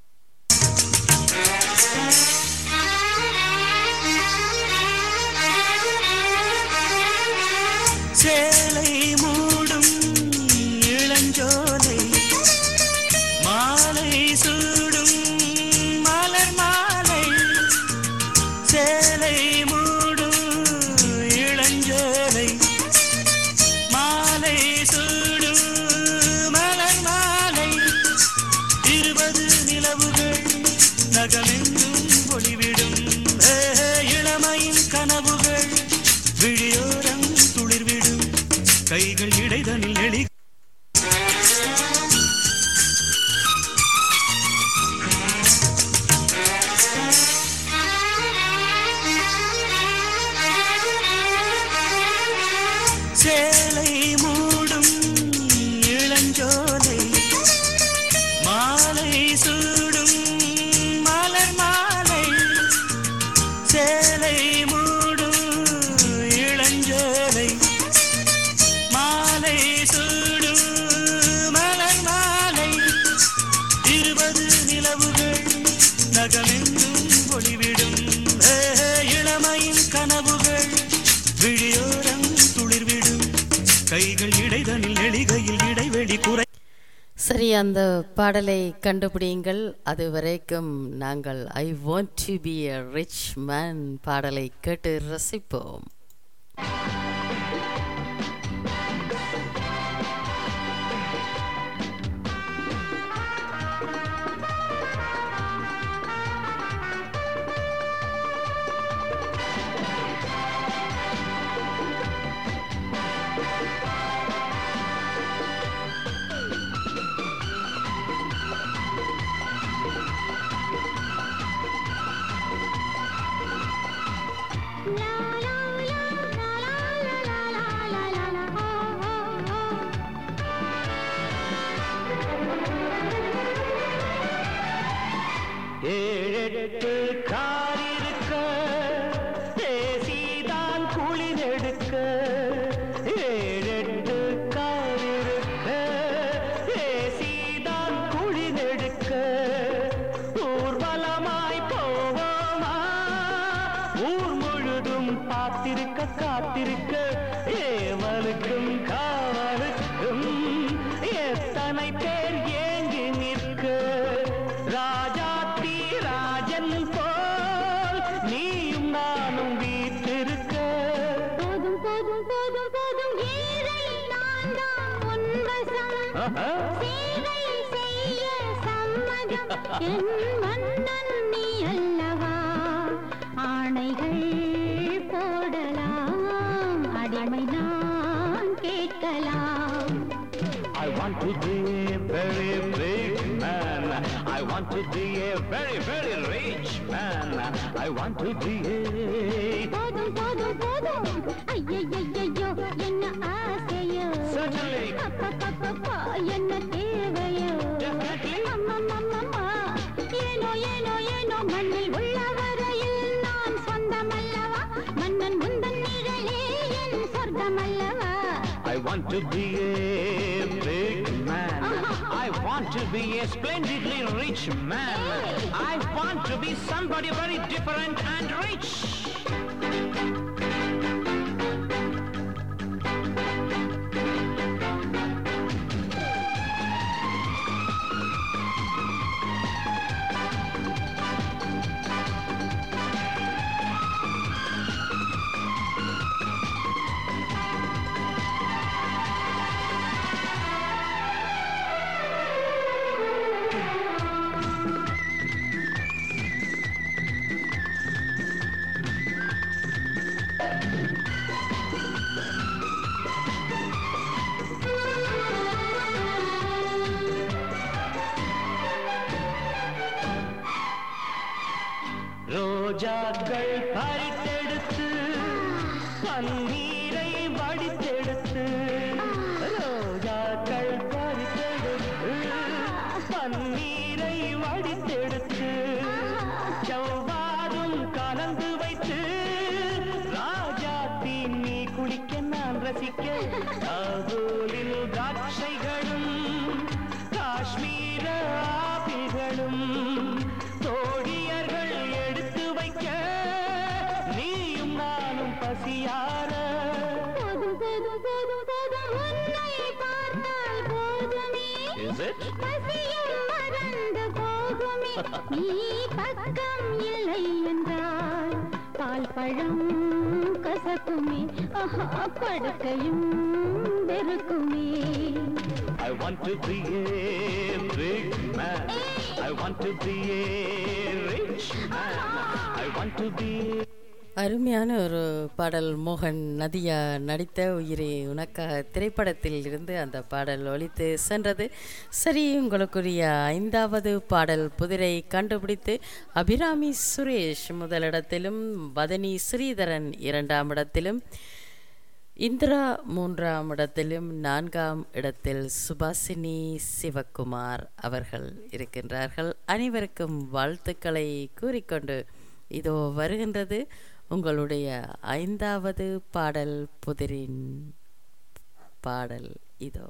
சேலை மூடும் இளஞ்சோலை மாலை சூடும் மலர் மாலை சேலை மூடும் இளஞ்சோலை மாலை சூடும் மலர் மாலை இருபது நிலவுகள் நகமெங்கும் ஒளிவிடும் ஏ, இளமையின் கனவுகள் விழியோரம் துளிர்விடும் கைகள் இடைதனில் எளி சேலை மூடும் இளஞ்சோலை மாலை சூடும் மலர் மாலை சேலை மூடும் இளஞ்சோலை மாலை சூடும் மலர் மாலை இருபது நிலவுகள் நகமெங்கும் ஒளிவிடும் ஏ, இளமையின் கனவுகள் விழியோரம் துளிர்விடும் கைகள் இடைதனில் எளிகையில் இடைவெளி குறை சரி அந்த பாடலை கண்டுபிடியுங்கள் அது வரைக்கும் நாங்கள் I want to be a rich man பாடலை கேட்டு ரசிப்போம் ஏழெட்டு கார் இருக்க ஏசிதான் குளிரெடுக்க ஏழெட்டு கார் இருக்க ஏசிதான் குளிரெடுக்க ஊர்வலமாய் போவோமா ஊர் முழுதும் போதும் பார்த்திருக்க காத்திருக்க ஏவலுக்கும் காவலுக்கும் எத்தனை பேர் ஏங்கி நிற்க ராஜாத்தி ராஜன் போல் நீயும் நானும் வீற்றிருக்க போதும் போதும் போதும் போதும் ஏழை நான் தான் உன் வசம் சேவை செய்ய சம்மதம் என் மன்னன் நீ அல்லவா ஆணைகள் போடலாம் அடிமை நான் கேட்கலாம் I want to be a very big man. I want to be a very, very rich man. I want to be a... போதும் போதும் போதும் ஐயையையோ என்ன ஆசையோ Certainly. அப்பப்பப்பப்பா, என்ன தேவையோ அம்மம்மம்மம்மா, ஏனோ ஏனோ ஏனோ மண்ணில் உள்ள வரையில் நான் சொந்தமல்லவா மன்னன் முந்தன் நிழலே என் சொர்க்கமல்லவா I want to be a big man. I want to be a splendidly rich man. I want to be somebody very different and rich. ரோஜாக்கள் பறித்தெடுத்து பன்னீரை வடித்தெடுத்து ரோஜாக்கள் பறித்தெடுத்து பன்னீரை வடித்தெடுத்து செவ்வாதும் கலந்து வைத்து ராஜாத்தி நீ குளிக்க நான் ரசிக்க காதோலில் திராட்சைகளும் காஷ்மீர ஆபிகளும் தோழியர்கள் எடுத்து வைக்க நீயும் நானும் பசியார போதும் போதும் போதும் போதும் உன்னை பார்த்தால் போதுமே Is it? பசியும் மறந்து போகுமே நீ பக்கம் இல்லை என்றால் பால் பழம் கசக்குமே ஆஹா, படுக்கையும் வெறுக்குமே I want to be a big man. I want to be a rich man. I want to be அருமையான ஒரு பாடல் மோகன் நதியா நடித்த உயிரே உனக்காக திரைப்படத்தில் இருந்து அந்த பாடல் ஒலித்து சென்றது சரி உங்களுக்குரிய ஐந்தாவது பாடல் புதிரை கண்டுபிடித்து அபிராமி சுரேஷ் முதலிடத்திலும் வதனி ஸ்ரீதரன் இரண்டாம் இடத்திலும் இந்திரா மூன்றாம் இடத்திலும் நான்காம் இடத்தில் சுபாசினி சிவக்குமார் அவர்கள் இருக்கின்றார்கள் அனைவருக்கும் வாழ்த்துக்களை கூறிக்கொண்டு இதோ வருகின்றது உங்களுடைய ஐந்தாவது பாடல் புதிரின் பாடல் இதோ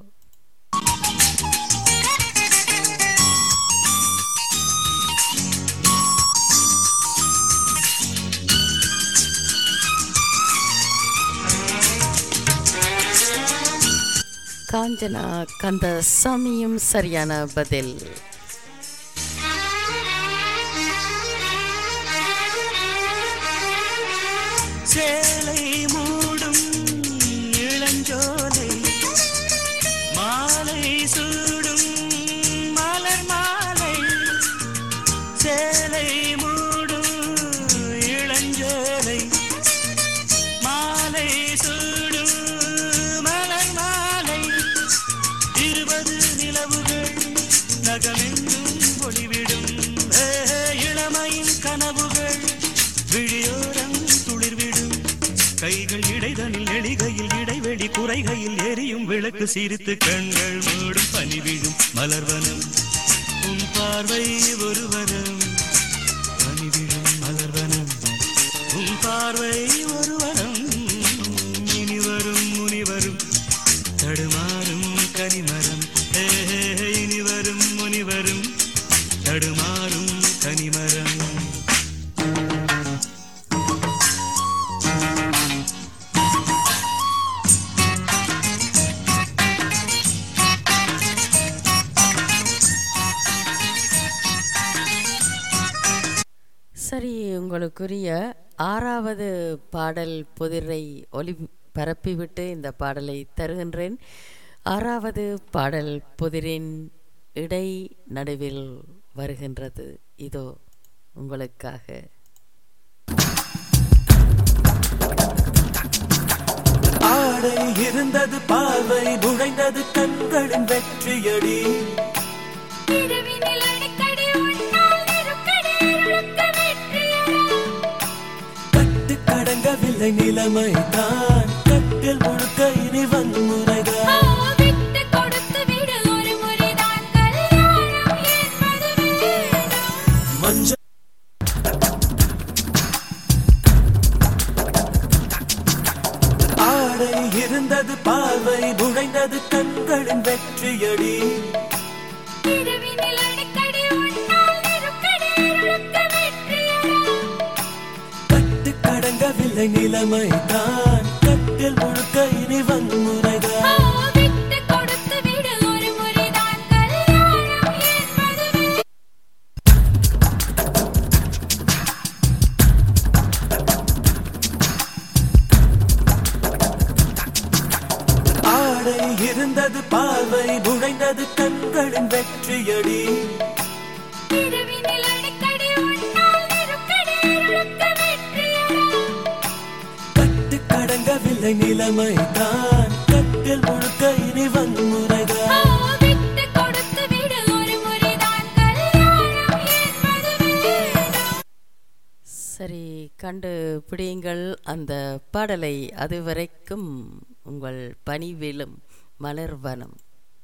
காஞ்சனா கந்த சாமியும் சரியான பதில் சேலை மூடும் இளஞ்சோலை மாலை சூடும் மலர் மாலை சேலை மூடும் இளஞ்சோலை மாலை சூடும் மலர் மாலை இருபது நிலவுகள் நகமெங்கும் ஒளிவிடும் ஏ, இளமையின் கனவுகள் விழியோரம் துளிர்விடும் கைகள் இடைதனில் எளிகையில் இடைவெளி குறைகையில் எரியும் விளக்கு சிரித்து கண்கள் மூடும் பனிவிழும் மலர்வனம் உன் பார்வை ஒருவனம் பனிவிழும் மலர்வனம் உன் பார்வை ஒருவனம் இனி வரும் முனிவரும் தடுமாறும் கனிமரம் ஏ, இனி வரும் முனிவரும் தடுமாறும் கனிமரம் சரி உங்களுக்குரிய ஆறாவது பாடல் புதிரை ஒளி பரப்பிவிட்டு இந்த பாடலை தருகின்றேன் ஆறாவது பாடல் புதிரின் இடை நடுவில் வருகின்றது இதோ உங்களுக்காக ஆடை இருந்தது பார்வை நுழைந்தது கண்களின் வெற்றியடி கட்டு கடங்கவில்லை நிலைமை தான் கட்டில் முழுக்க இனி வன்முறைதான் மஞ்சள் ஆடை இருந்தது பார்வை நுழைந்தது கண்களின் வெற்றியடி கட்டு கடங்கவில்லை நிலைமை தான் கட்டில் முழுக்க இனி வன்முறைதான் ஆடை இருந்தது பார்வை நுழைந்தது கண்களின் வெற்றியடி கட்டு கடங்கவில்லை நிலைமை தான் கட்டில் முழுக்க இனி வன்முறைதான் சரி கண்டு பிடியுங்கள் அந்த பாடலை அதுவரைக்கும் உங்கள் பனி விழும் மலர்வனம்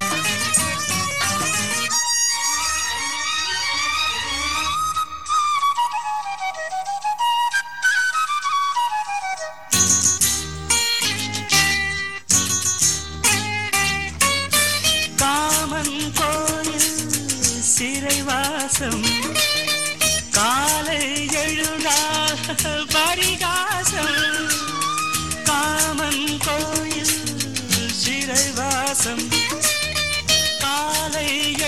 காமன் கோயில் சிறைவாசம் காலை எழுந்தால் பரிகாசம் காமன் கோயில் சிறைவாசம் காலை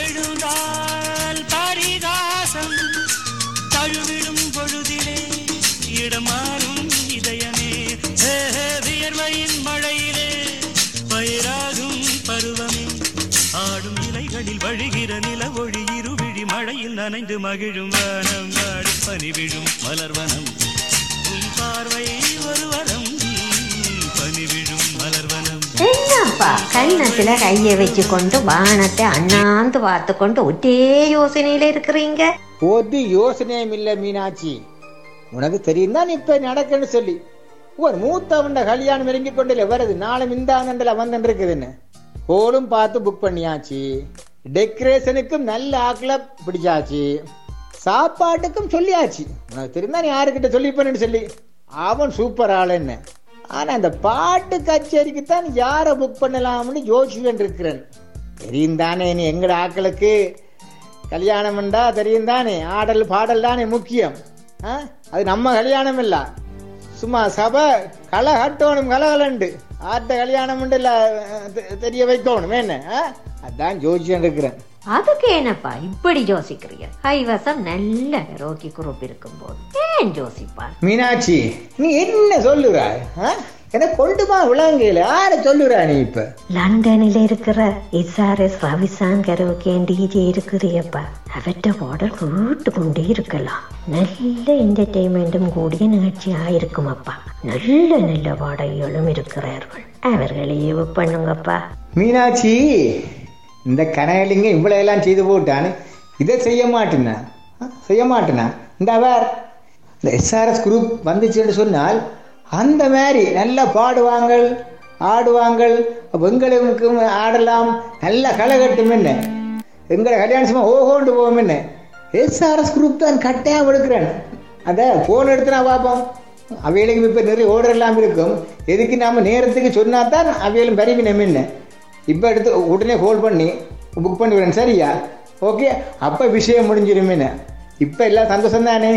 எழுந்தால் பரிகாசம் தழுவிடும் பொழுதிலே இடமாறும் இதயமே ஹே, ஹே, வியர்வையின் மழையிலே பயிராகும் பருவமே ஆடும் இலைகளில் வழிகிற நில ஒளி இருவிழி மழையில் நனைந்து மகிழும் வானம் நாடு பனி விழும் மலர்வனம் உன் பார்வை ஒரு வரம் பனி விழும் மலர்வனம் என்னப்பா கன்னத்துல கைய வச்சு கொண்டு வானத்தை அண்ணாந்து பார்த்து கொண்டு ஒரே யோசனையில இருக்கிறீங்க ஒரு யோசனையும் இல்ல மீனாட்சி உனக்கு தெரியும் தான் இப்ப நடக்குன்னு சொல்லி ஒரு மூத்தவண்ட கல்யாணம் இறங்கி கொண்டு வருது நாளை மிந்தாங்கண்டில் வந்துருக்குதுன்னு ஹோலும் பார்த்து புக் பண்ணியாச்சு டெக்கரேஷனுக்கும் நல்ல ஆக்களை பிடிச்சாச்சு சாப்பாட்டுக்கும் சொல்லியாச்சு உனக்கு தெரியும் தான் யாருக்கிட்ட சொல்லி பண்ணு சொல்லி அவன் சூப்பர் ஆளுன்னு ஆனா அந்த பாட்டு கச்சேரிக்கு தான் யாரை புக் பண்ணலாம்னு யோசிச்சுட்டு இருக்கிறேன் தெரியும் தானே நீ எங்கட ஆக்களுக்கு கல்யாணம்ண்டா தெரியும் தானே ஆடல் பாடல் தானே முக்கியம் ஆ? அது நம்ம கல்யாணம் இல்ல சும்மா சபை களை கட்டணும் கலகலண்டு ஆட்ட கல்யாணம் இல்ல தெ- தெரிய வைக்கணும் என்ன ஆ? அதான் ஜோசியம் இருக்கிறேன் அதுக்கு என்னப்பா இப்படி யோசிக்கிறீங்க கைவசம் நல்ல ரோக்கி குரூப் இருக்கும்போது ஏன் யோசிப்பா மீனாட்சி நீ என்ன சொல்லுறாய் ஆ? எனக்கு கொண்டுமா விளங்கல யார சொல்லுறா நீ இப்ப லண்டனில் இருக்கிற எஸ்ஆர்எஸ் ரவிசாங்கரோக்கேன் டிஜே இருக்கிறியப்பா அவற்ற பாடல் கேட்டு கொண்டே இருக்கலாம் நல்ல என்டர்டெயின்மெண்ட்டும் கூடிய நிகழ்ச்சியா இருக்குமப்பா நல்ல நல்ல பாடகிகளும் இருக்கிறார்கள் அவர்களையே புக் பண்ணுங்கப்பா மீனாட்சி இந்த கனகலிங்க இவ்வளவு எல்லாம் செய்து போட்டான்னு இதை செய்ய மாட்டேனா ஆ? செய்ய மாட்டேனா இந்த அவர் இந்த எஸ்ஆர்எஸ் குரூப் வந்துச்சுன்னு சொன்னால் அந்த மாதிரி நல்லா பாடுவாங்கள் ஆடுவாங்கள் அப்ப எங்களுக்கும் ஆடலாம் நல்ல களை கட்டும் என்ன எங்களை கல்யாணம் சும்மா ஓஹோண்டு போவோம் என்ன எஸ்ஆர்எஸ் குரூப் தான் கட்டாயம் எடுக்கிறேன் அதை ஃபோன் எடுத்து நான் பார்ப்போம் அவைகளுக்கு இப்போ நிறைய ஓர்டர் எல்லாம் இருக்கும் எதுக்கு நாம நேரத்துக்கு சொன்னா தான் அவைகளும் பரவினம் என்ன இப்போ எடுத்து உடனே ஹோல்ட் பண்ணி புக் பண்ணி விடுறேன் சரியா ஓகே அப்போ விஷயம் முடிஞ்சிருமேன்னு இப்போ எல்லாம் சந்தோஷம் தானே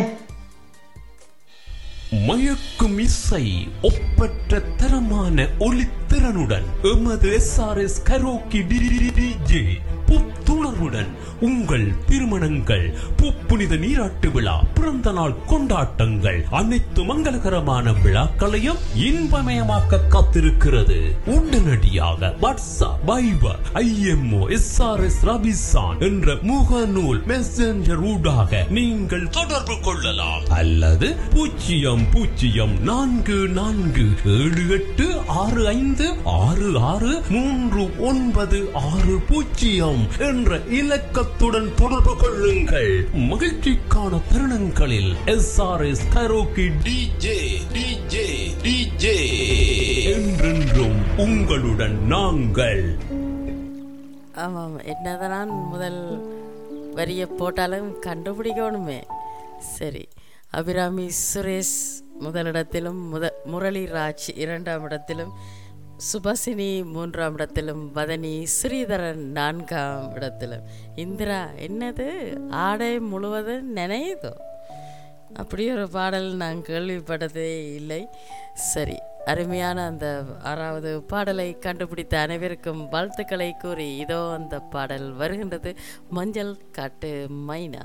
மயக்கும் இசை ஒப்பற்ற தரமான ஒளித்திறனுடன் எமது S R S karaoke DJ புத்துணர்வு உணர்வுடன் உங்கள் திருமணங்கள் புப்புனித நீராட்டு விழா பிறந்த நாள் கொண்டாட்டங்கள் அனைத்து மங்களகரமான விழாக்களையும் இன்பமயமாக்க காத்திருக்கிறது உடனடியாக WhatsApp Viber IMO SRS Rabisan என்ற முகநூல் மெசஞ்சர் ஊடாக நீங்கள் தொடர்பு கொள்ளலாம் அல்லது பூஜ்ஜியம் பூஜ்ஜியம் நான்கு நான்கு ஏழு எட்டு ஆறு ஐந்து ஆறு ஆறு மூன்று ஒன்பது ஆறு பூஜ்ஜியம் என்ற இலக்கத்துடன் தொடர்பு கொள்ளுங்கள் மகிழ்ச்சிக்கான தருணங்களில் S R S karaoke DJ DJ DJ என்றென்றும் உங்களுடன் நாங்கள் ஆமாம் என்னதான் நான் முதல் வரியை போட்டாலும் கண்டுபிடிக்கணுமே சரி அபிராமி சுரேஷ் முதலிடத்திலும் முத முரளிராஜ் இரண்டாம் இடத்திலும் சுபாசினி மூன்றாம் இடத்திலும் வதனி ஸ்ரீதரன் நான்காம் இடத்திலும் இந்திரா என்னது ஆடை முழுவதும் நினையுதோ அப்படி ஒரு பாடல் நான் கேள்விப்பட்டதே இல்லை சரி அருமையான அந்த ஆறாவது பாடலை கண்டுபிடித்த அனைவருக்கும் வாழ்த்துக்களை கூறி இதோ அந்த பாடல் வருகின்றது மஞ்சள் காட்டு மைனா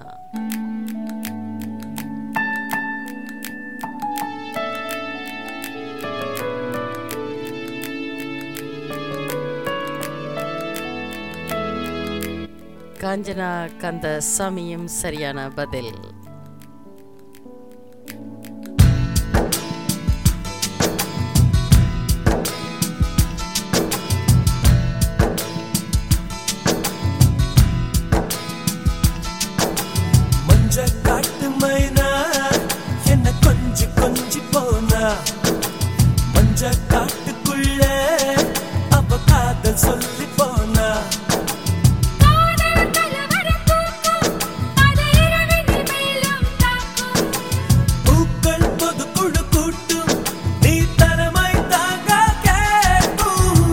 காஞ்சனா கந்த சாமியும் சரியான பதில் மஞ்ச காட்டு மைனா என்ன கொஞ்சி கொஞ்சி போனா மஞ்ச காட்டுக்குள்ள அவ காதல் சொல்லி போனா பூக்கள் பொது குழு கூட்டும் நீ தரமாய் தாங்க கேட்கும்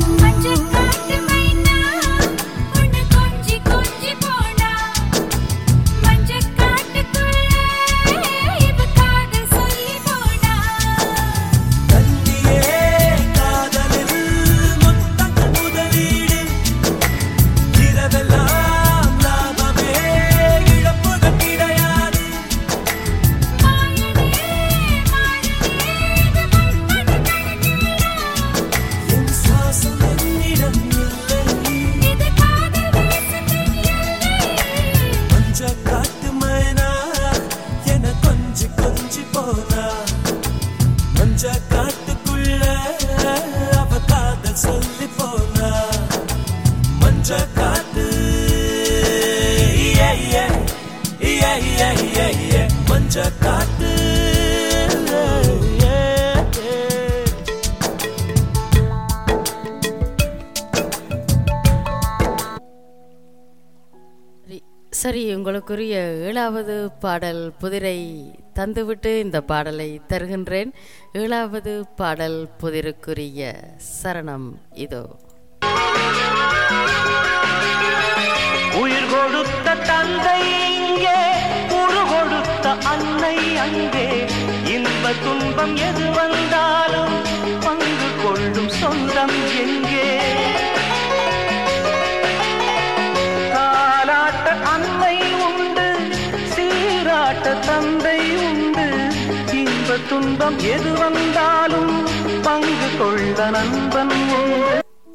தண்ணியே காதலில் மொத்தங்கள் முதலீடு இரவெல்லாம் லாபமே இழப்புகள் கிடையாது என் சுவாசம் என்னிடம் இல்லை மஞ்ச காட்டு மைனா என கொஞ்சி கொஞ்சி போனா மஞ்ச காட்டுக்குள்ள அவ காதல் சொல்லி போனா மஞ்ச காட்டு yeah, yeah, yeah, yeah, yeah, yeah. மஞ்ச காட்டு yeah, yeah. சரி, சரி உங்களுக்குரிய ஏழாவது பாடல் புதிரை தந்துவிட்டு இந்த பாடலை தருகின்றேன் ஏழாவது பாடல் புதிருக்குரிய சரணம் இதோ உயிர் கொடுத்த தந்தை இங்கே உரு கொடுத்த அன்னை அங்கே இன்ப துன்பம் எது வந்தாலும் பங்கு கொள்ளும் சொந்தம் எங்கே தாலாட்ட அன்னை உண்டு சீராட்ட தந்தை உண்டு இன்ப துன்பம் எது வந்தாலும் பங்கு கொள்ள நண்பன் உண்டு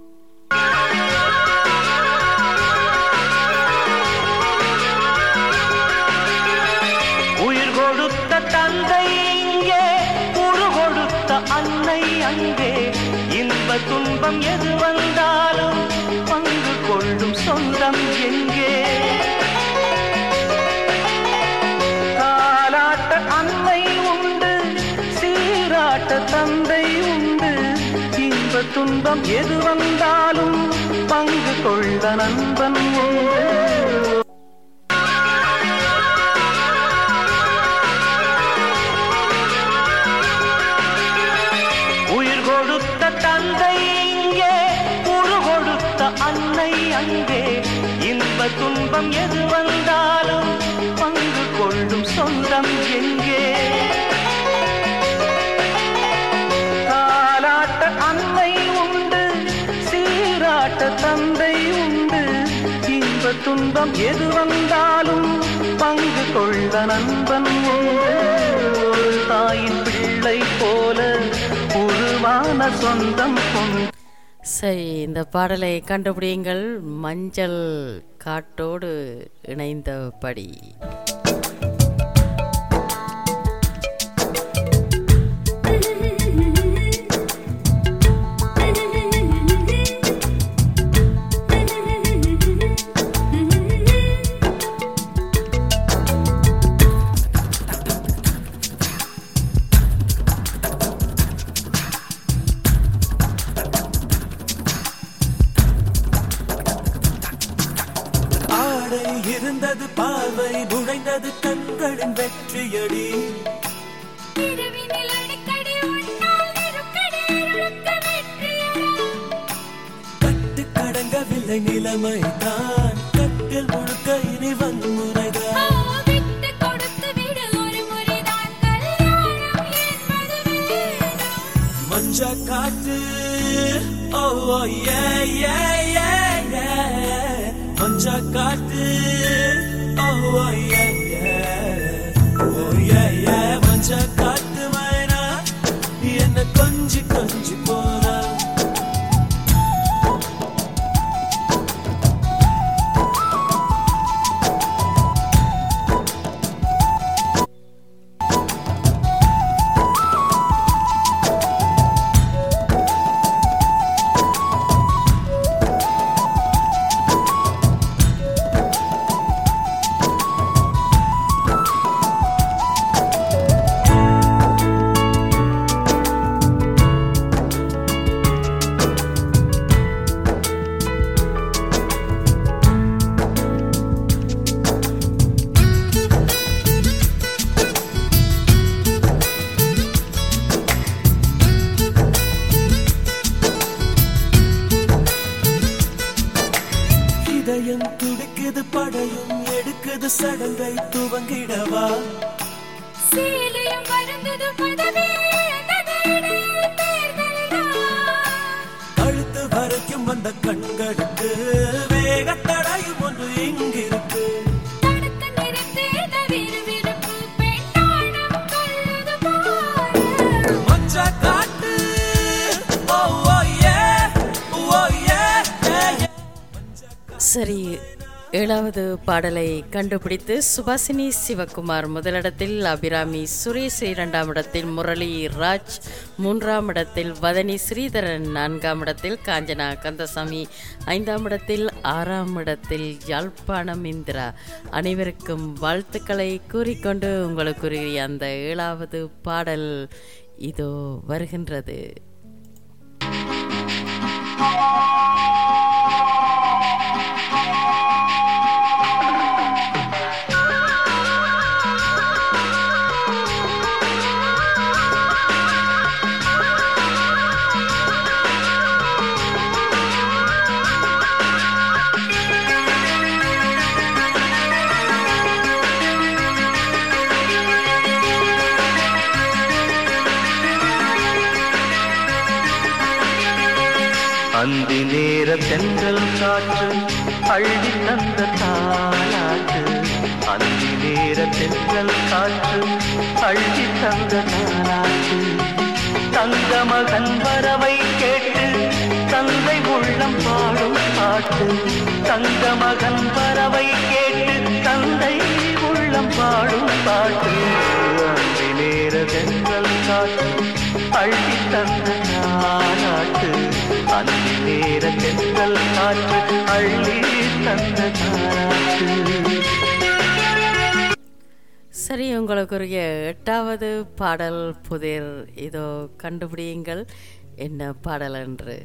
உயிர் கொடுத்த தந்தை இங்கே உரு கொடுத்த அன்னை அங்கே இன்ப துன்பம் எது வந்தாலும் பங்கு கொள்ளும் சொந்தம் எங்கே தாலாட்ட அன்னை உண்டு சீராட்ட தந்தை உண்டு இன்ப துன்பம் எது வந்தாலும் பங்கு கொள்ள நண்பன் உண்டு உயிர் கொடுத்த தந்தை இங்கே உரு கொடுத்த அன்னை அங்கே இன்ப துன்பம் எது வந்தாலும் பங்கு கொள்ளும் சொந்தம் எங்கே தாலாட்ட அன்னை உண்டு சீராட்ட தந்தை உண்டு இன்ப துன்பம் துன்பம் எது வந்தாலும் பங்கு கொள்ள நண்பன் உண்டு ஒரு தாயின் பிள்ளை போல உருவான சொந்தம் கொண்டு சரி இந்த பாடலை கண்டுபிடியுங்கள் மஞ்சள் காட்டோடு இணைந்தபடி ஆடை இருந்தது பார்வை நுழைந்தது கண்களின் வெற்றியடி கட்டு கடங்கவில்லை நிலைமை தான் கட்டில் முழுக்க இனி வன்முறைதான் மஞ்ச காட்டு ஓ ஓ ஏ ஏ ஏ ஏ மஞ்ச காட்டு ஓ ஓ ஏ ஏ ஓ ஏ ஏ மஞ்ச காட்டு மைனா என்ன கொஞ்சி கொஞ்சி போறா இதயம் துடிக்குது படையும் எடுக்குது சடங்கை துவங்கிடவா கழுத்து வரைக்கும் வந்த கண்களுக்கு வேகத்தடையும் ஒன்று இங்கிருக்கு மச்ச காட்டு ஓ ஓ ஏ ஓ ஏ ஏ ஏ சரி ஏழாவது பாடலை கண்டுபிடித்து சுபாசினி சிவகுமார் முதலிடத்தில் அபிராமி சுரேஷ் இரண்டாம் இடத்தில் முரளி ராஜ் மூன்றாம் இடத்தில் வதனி ஸ்ரீதரன் நான்காம் இடத்தில் காஞ்சனா கந்தசாமி ஐந்தாம் இடத்தில் ஆறாம் இடத்தில் யாழ்ப்பாணம் இந்திரா அனைவருக்கும் வாழ்த்துக்களை கூறிக்கொண்டு உங்களுக்குரிய அந்த ஏழாவது பாடல் இதோ வருகின்றது அந்தி நேர தென்றல் காற்று அள்ளி தந்த தாலாட்டு அந்தி நேர தென்றல் காற்று அள்ளி தந்த தாலாட்டு தங்க மகன் வரவை கேட்டு தந்தை உள்ளம் பாடும் பாட்டு தங்க மகன் வரவை கேட்டு தந்தை உள்ளம் பாடும் பாட்டு அந்தி நேர தென்றல் காற்று அள்ளி தந்த தாலாட்டு அந்தி நேர தென்றல் காற்று அள்ளி தந்த தாலாட்டு சரி உங்களுக்குரிய எட்டாவது பாடல் புதிர் இதோ கண்டுபிடியுங்கள் என்ன பாடல் என்று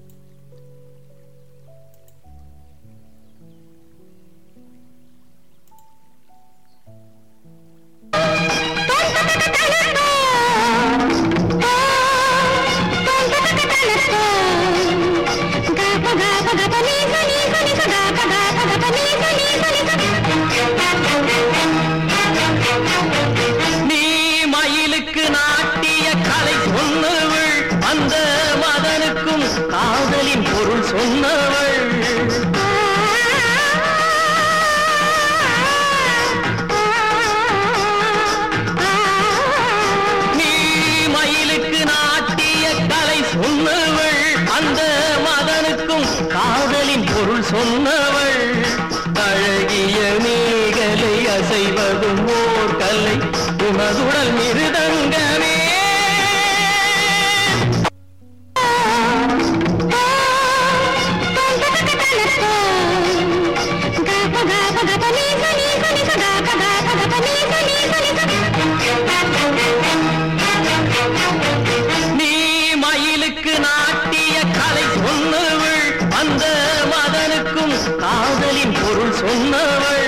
நீ மயிலுக்கு நாட்டிய கலை சொன்னவள் அந்த மதனுக்கும் கா உனதுடல் மிருதங்கமே நீ மயிலுக்கு நாட்டிய கலை சொன்னவள் அந்த மதனுக்கும் காதலின் பொருள் சொன்னவள்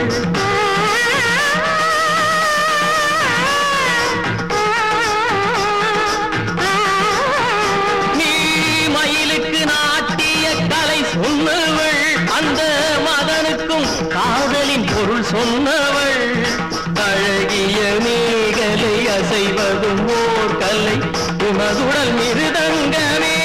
நீ மயிலுக்கு நாட்டிய கலை சொன்னவள் அந்த மதனுக்கும் காதலின் பொருள் சொன்னவள் அழகிய மேகலை அசைவதும் ஓர் கலை உமதுடல் மிருதங்கமே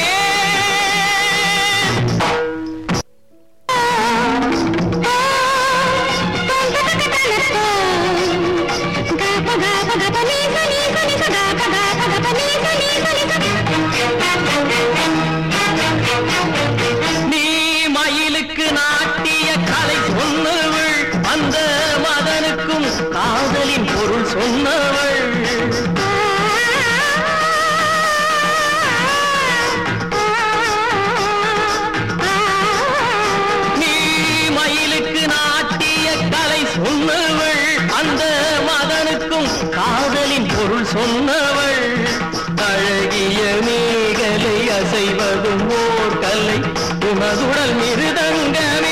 நீ மயிலுக்கு நாட்டிய கலை சொன்னவள் அந்த மதனுக்கும் காதலின் பொருள் சொன்னவள் நீ மயிலுக்கு நாட்டிய கலை சொன்னவள் அந்த மதனுக்கும் காதலின் பொருள் சொன்னவள் அழகிய மேகலை அசைவதும் ஓர் கலை உமதுடல் மிருதங்கமே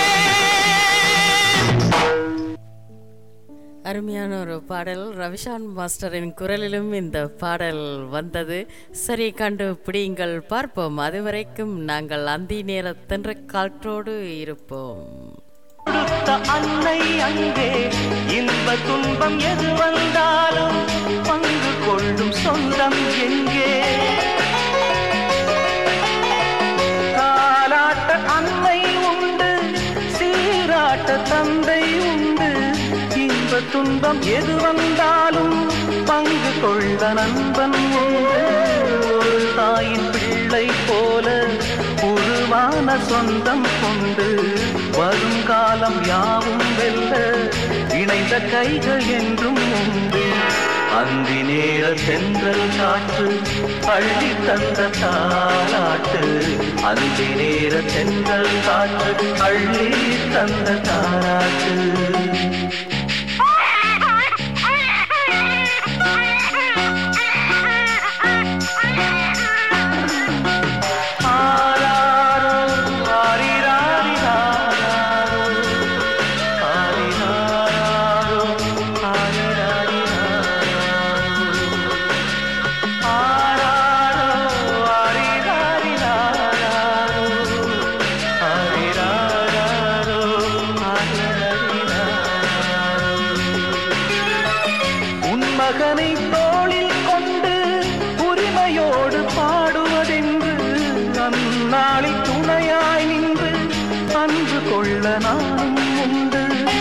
அருமையான ஒரு பாடல் ரவிஷான் மாஸ்டரின் குரலிலும் இந்த பாடல் வந்தது சரி கண்டுபிடிங்கள் பார்ப்போம் அதுவரைக்கும் நாங்கள் அந்தி நேரத்தென்ற காற்றோடு இருப்போம் கொடுத்த அன்னை அங்கே இன்ப துன்பம் எது வந்தாலும் பங்கு கொள்ளும் சொந்தம் எங்கே தாலாட்ட அன்னை உண்டு சீராட்ட தந்தை உண்டு இன்ப துன்பம் எது வந்தாலும் பங்கு கொள்ள நண்பன் உண்டு ஒரு தாயின் பிள்ளை போல உருவான சொந்தம் கொண்டு வருங்காலம் யாவும் வெல்ல இணைந்த கைகள் என்றும் உண்டு அந்தி நேர சென்றல் காற்று அள்ளி தந்த தாலாட்டு அந்தி நேர சென்றல் காற்று அள்ளி தந்த தாலாட்டு ஆராரோ ஆரிராரிராரோ ஆரிராரோ ஆரிராரிராரோ ஆராரோ ஆரிராரிராரோ ஆரிராரோ ஆரிராரிராரோ உன் மகனை தோளில் கொண்டு உரிமையோடு பாடுவதென்று அந்நாளில் துணையாய் நின்று அன்பு கொள்ள நானும் உண்டு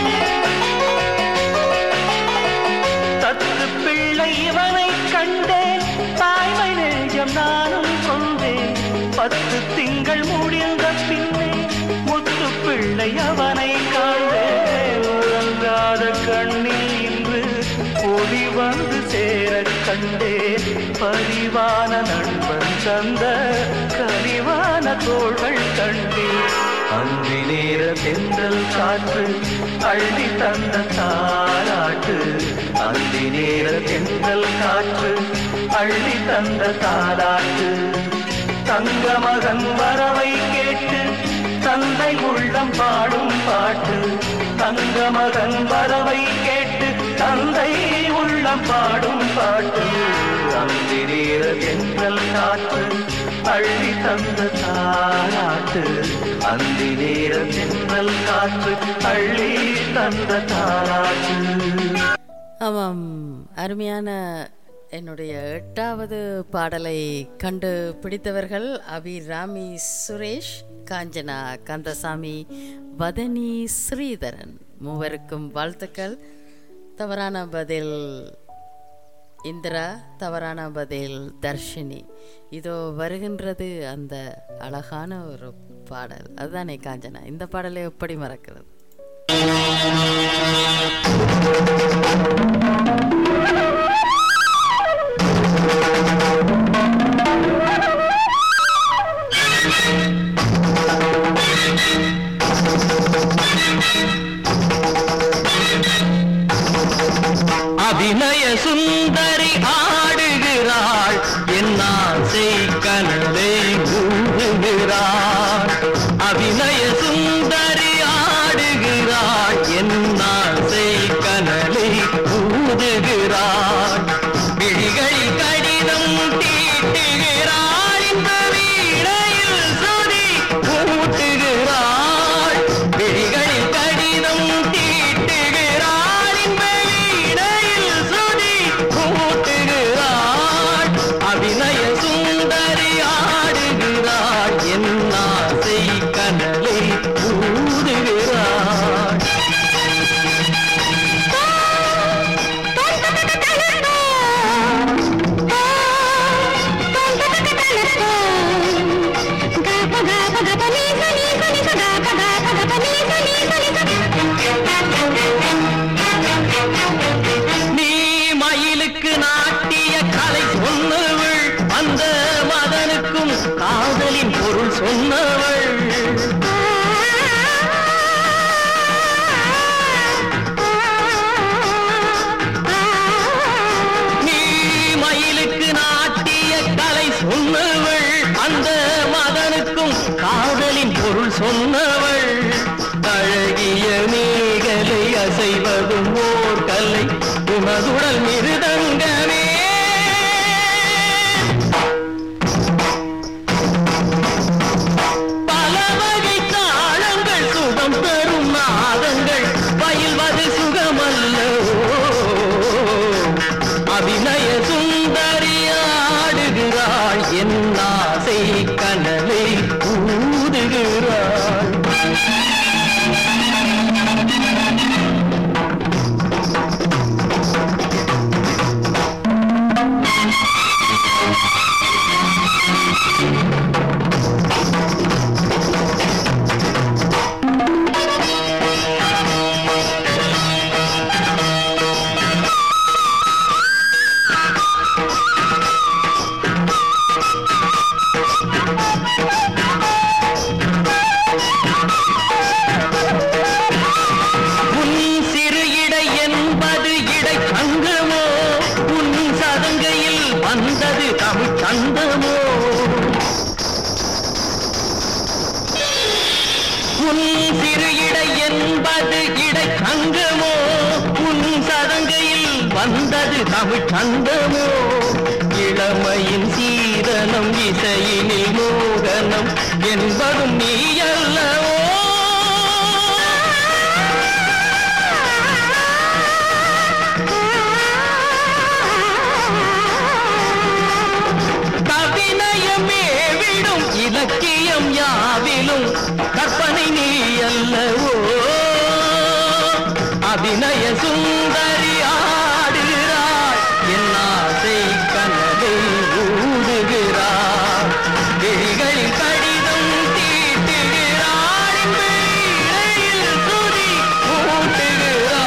தத்து பிள்ளை இவனை கண்டேன் தாய்மை நெஞ்சம் நானும் கொண்டேன் பத்து திங்கள் முடிந்த பின்னே முத்து பிள்ளை அவனை காண்டேன் உறங்காத கண்ணில் இன்று ஒளி வந்து சேரக் கண்டேன் பரிவான நண்பன் தந்த கனிவான தோள்கள் கண்டேன் அந்தி நேர தென்றல் காற்று அள்ளி தந்த தாராட்டு அந்தி நேர தென்றல் காற்று அள்ளி தந்த தாராட்டு தங்க மகன் வரவை கேட்டு தந்தை உள்ளம் பாடும் பாட்டு தங்க மகன் வரவை கேட்டு தந்தை உள்ளம் பாடும் பாட்டு அந்தி நேர தென்றல் காற்று அள்ளி தந்த தாராட்டு அந்தி நேர தென்றல் காற்று அள்ளி தந்த தாராட்டு ஆமாம் அருமையான என்னுடைய எட்டாவது பாடலை கண்டு பிடித்தவர்கள் அபிராமி சுரேஷ் காஞ்சனா கந்தசாமி வதனி ஸ்ரீதரன் மூவருக்கும் வாழ்த்துக்கள் தவறான பதில் இந்திரா தவறான பதில் தர்ஷினி இதோ வருகின்றது அந்த அழகான ஒரு பாடல் அதுதானே காஞ்சனா இந்த பாடலை எப்படி மறக்கிறது Thank you. சுந்தரி ஆடுகிறாள் என் ஆசை கனலை ஊடுகிறாள் அபிநய சுந்தரி ஆடுகிறாள் என் ஆசை கனலை ஊதுகிறாள் விழிகளில் கடிதம் தீட்டுகிறாள் இந்த வீணையில் சுதி ஊட்டுகிறாள் விழிகளில் கடிதம் தீட்டுகிறாள் இந்த வீணையில் சுதி ஊட்டுகிறாள் அபிநய சுந்தரி ஆடுகிறாள் என் ஆசை கனலை ஊதுகிறாள் நீ மயிலுக்கு நாட்டிய கலை சொன்னவள் அந்த மதனுக்கும் காதலின் பொருள் சொன்னவள் நீ மயிலுக்கு நாட்டிய கலை சொன்னவள் அந்த மதனுக்கும் காதலின் பொருள் சொன்னவள் அழகிய மேகலை அசைவதும் ஓர் கலை உமதுடல் மிருதங்கமே பல வகை தாளங்கள் சுகம் தரும் நாதங்கள் பயில்வது சுகமல்லவோ அபிநய சுந்தரி ஆடுகிறாள் என் ஆசை கனலை ஊதுகிறாள் உன் சிறு இடை என்பது இடை தங்கமோ உன் சதங்கையில் வந்தது தமிழ் தந்தமோ உன் சிறு இடை என்பது இடை தங்கமோ உன் சதங்கையில் வந்தது தமிழ் தந்தமோ இளமையின் சீதனம் இசையினில் மோகனம் என்பதும் நீ அல்லவோ கவினயமே விடும் இலக்கியம் யாவிலும் கற்பனை நீ அல்லவோ அபிநய சுந்தரி ஆடுகிறாள் என் ஆசை கனவை ஊடுகிறாள் விழிகளில் கடிதம் தீட்டுகிறாள் இந்த இடையில் துதி ஊட்டுகிறாள்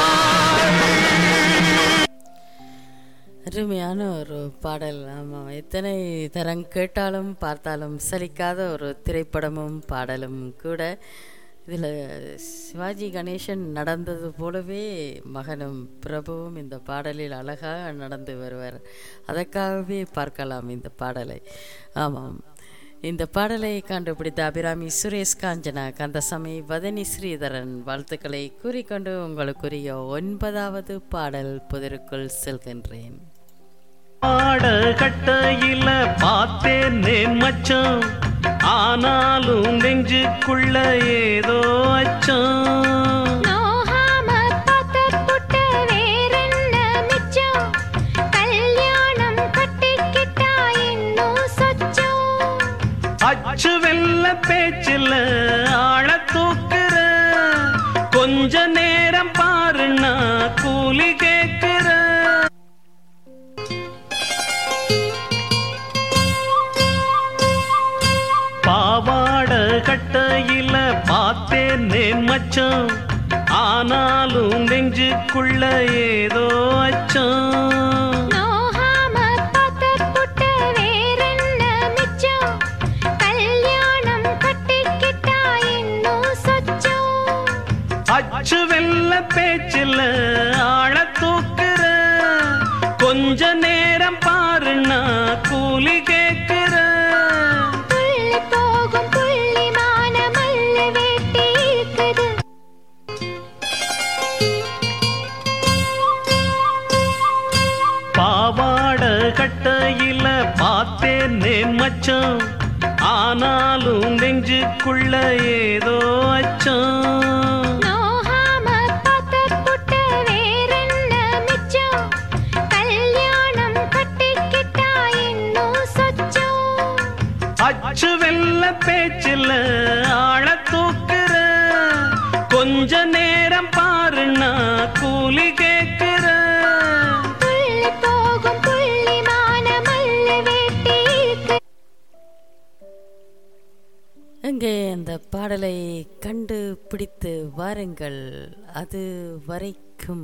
அருமையான ஒரு பாடல் ஆமாம் எத்தனை தரம் கேட்டாலும் பார்த்தாலும் சலிக்காத ஒரு திரைப்படமும் பாடலும் கூட இதில் சிவாஜி கணேசன் நடந்தது போலவே மகனும் பிரபுவும் இந்த பாடலில் அழகாக நடந்து வருவார் அதற்காகவே பார்க்கலாம் இந்த பாடலை ஆமாம் இந்த பாடலை கண்டுபிடித்த அபிராமி சுரேஷ் காஞ்சனா கந்தசாமி வதனி ஸ்ரீதரன் வாழ்த்துக்களை கூறிக்கொண்டு உங்களுக்குரிய ஒன்பதாவது பாடல் புதிருக்குள் செல்கின்றேன் ஆட கட்டையில பார்த்தேனே மச்சான் ஆனாலும் நெஞ்சுக்குள்ள ஏதோ அச்சம் நோகாம பார்த்த புட்ட வேறென்ன மிச்சம் கல்யாணம் கட்டிக்கிட்டா இன்னும் சொச்சம் அச்சு வெல்ல பேச்சில் ஆழ தூக்குற கொஞ்ச நேரம் பாருன்னா கூலி கேட்கிற பாவாட கட்டையில பார்த்தேனே மச்சான் ஆனாலும் நெஞ்சுக்குள்ள ஏதோ அச்சம் நோகாம பார்த்த புட்ட வேறென்ன மிச்சம் கல்யாணம் கட்டிக்கிட்டா இன்னும் சொச்சம் அச்சு வெல்ல பேச்சில் ஆழ தூக்குற கொஞ்ச நேரம் பாருன்னா கூலி கேட்கிற துள்ளி போகும் புள்ளிமான மல்லு வேட்டி இருக்குது பாவாட கட்டையில பார்த்தேனே மச்சான் ஆனாலும் நெஞ்சுக்குள்ள ஏதோ அச்சம் நோகாம பார்த்த புட்ட வேறென்ன மிச்சம் கல்யாணம் கட்டிக்கிட்டா இன்னும் சொச்சம் அச்சு வெல்ல பேச்சில் ஆழ தூக்குற கொஞ்ச நேரம் பாருன்னா கூலி கேட்கிற துள்ளி போகும் புள்ளிமான மல்லு வேட்டி இருக்குது அங்கே அந்த பாடலை கண்டு பிடித்து வாருங்கள் அது வரைக்கும்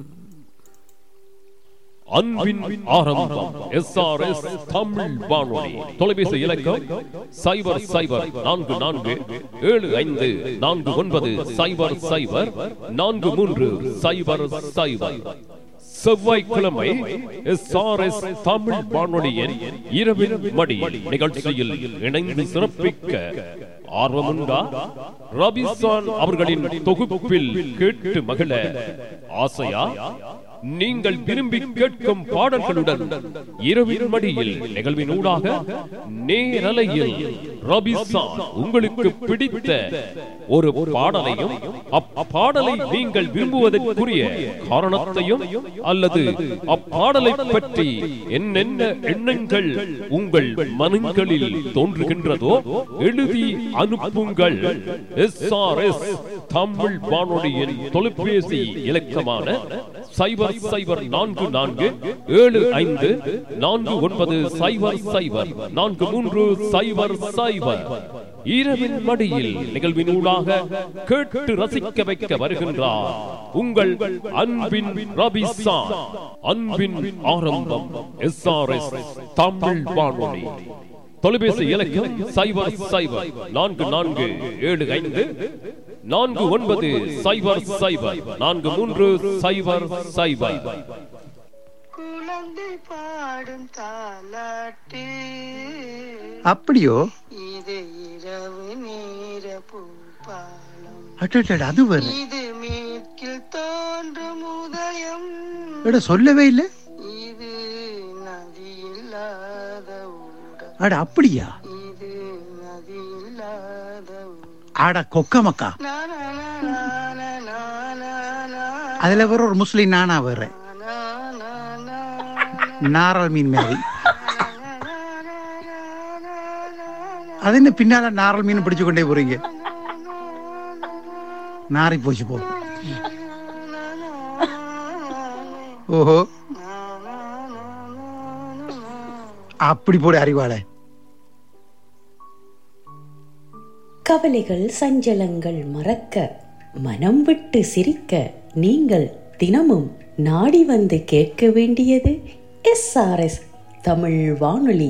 அன்பின் ஆரம்பம் எஸ்ஆர்எஸ் தமிழ் வானொலி தொலைபேசி இலக்கம் சைபர் சைபர் நான்கு நான்கு ஏழு ஐந்து நான்கு ஒன்பது சைபர் சைபர் நான்கு மூன்று சைபர் சைபர் செவ்வாய்க்கிழமை எஸ்ஆர்எஸ் தமிழ் வானொலியின் இரவின் மடி நிகழ்ச்சியில் இணைந்து சிறப்பிக்க ஆர்வமுண்டா ரபிசான் அவர்களின் தொகுப்பில் கேட்டு மகிழ ஆசையா நீங்கள் விரும்பி கேட்கும் பாடல்களுடன் இரவின் மடியில் நிகழ்வின் ஊடாக நேரலையில் ரபிசான் உங்களுக்கு பிடித்த ஒரு பாடலையும் அப்பாடலை நீங்கள் விரும்புவதற்குரிய காரணத்தையும் அல்லது அப்பாடலை பற்றி என்னென்ன எண்ணங்கள் உங்கள் மனங்களில் தோன்றுகின்றதோ எழுதி அனுப்புங்கள் எஸ்ஆர்எஸ் தமிழ் வானொலியின் தொலைபேசி இலக்கமான சைபர் சைபர் நான்கு நான்கு ஏழு ஐந்து நான்கு ஒன்பது சைபர் சைபர் நான்கு மூன்று சைபர் சைபர் இரவின் மடியில் நிகழ்வின் ஊடாக கேட்டு ரசிக்க வைக்க வருகின்றார் உங்கள் அன்பின் ரபிசா அன்பின் ஆரம்பம் எஸ்ஆர்எஸ் தமிழ் வானொலி தொலைபேசி இலக்கம் சைபர் சைபர் நான்கு நான்கு ஏழு ஐந்து நான்கு ஒன்பது சைபர் சைபர் நான்கு மூன்று சைபர் சைபர் குழந்தை பாடும் தாலாட்டு அப்படியோ இது இரவு நேர பூப்பாலம் அட்டட அது வேற இது மேற்கில் தோன்றும் உதயம் எட சொல்லவே இல்லை இது நதி இல்லாத ஊடம் அட அப்படியா இது நதி இல்லாத ஆட கொக்கமக்கா அதுல வேற ஒரு முஸ்லிம் நானா வேற நாரல் மீன் மாதிரி அது என்ன பின்னால நாரல் மீன் பிடிச்சு கொண்டே போறீங்க நாரி போச்சு போ ஓஹோ அப்படி போடு அறிவாளை கவலைகள் சஞ்சலங்கள் மறக்க மனம் விட்டு சிரிக்க நீங்கள் தினமும் நாடி வந்து கேட்க வேண்டியது எஸ்ஆர்எஸ் தமிழ் வானொலி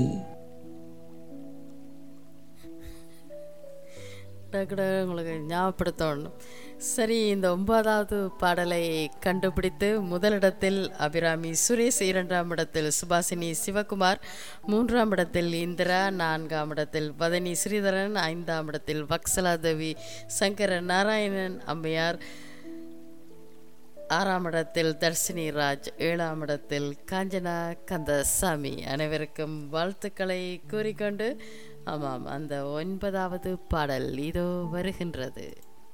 டக்குட உங்களுக்கு ஞாபகப்படுத்தணும் சரி இந்த ஒன்பதாவது பாடலை கண்டுபிடித்து முதலிடத்தில் அபிராமி சுரேஷ் இரண்டாம் இடத்தில் சுபாசினி சிவகுமார் மூன்றாம் இடத்தில் இந்திரா நான்காம் இடத்தில் வதனி ஸ்ரீதரன் ஐந்தாம் இடத்தில் வக்சலா தேவி சங்கர நாராயணன் அம்மையார் ஆறாம் இடத்தில் தர்ஷினி ராஜ் ஏழாம் இடத்தில் காஞ்சனா கந்தசாமி அனைவருக்கும் வாழ்த்துக்களை கூறிக்கொண்டு ஆமாம் அந்த ஒன்பதாவது பாடல் இதோ வருகின்றது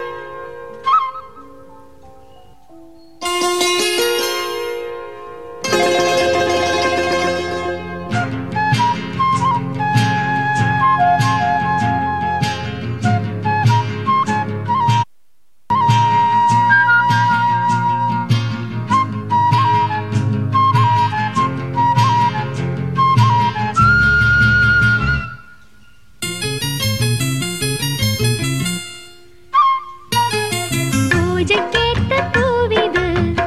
பூஜைக்கேத்த பூவிது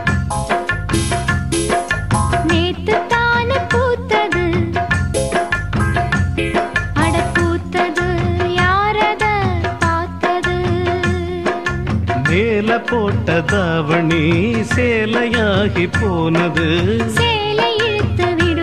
நேத்து தானே பூத்தது அட பூத்தது யாரத பார்த்தது மேல போட்ட தாவணி சேலையாகி போனது சேலை இழுத்து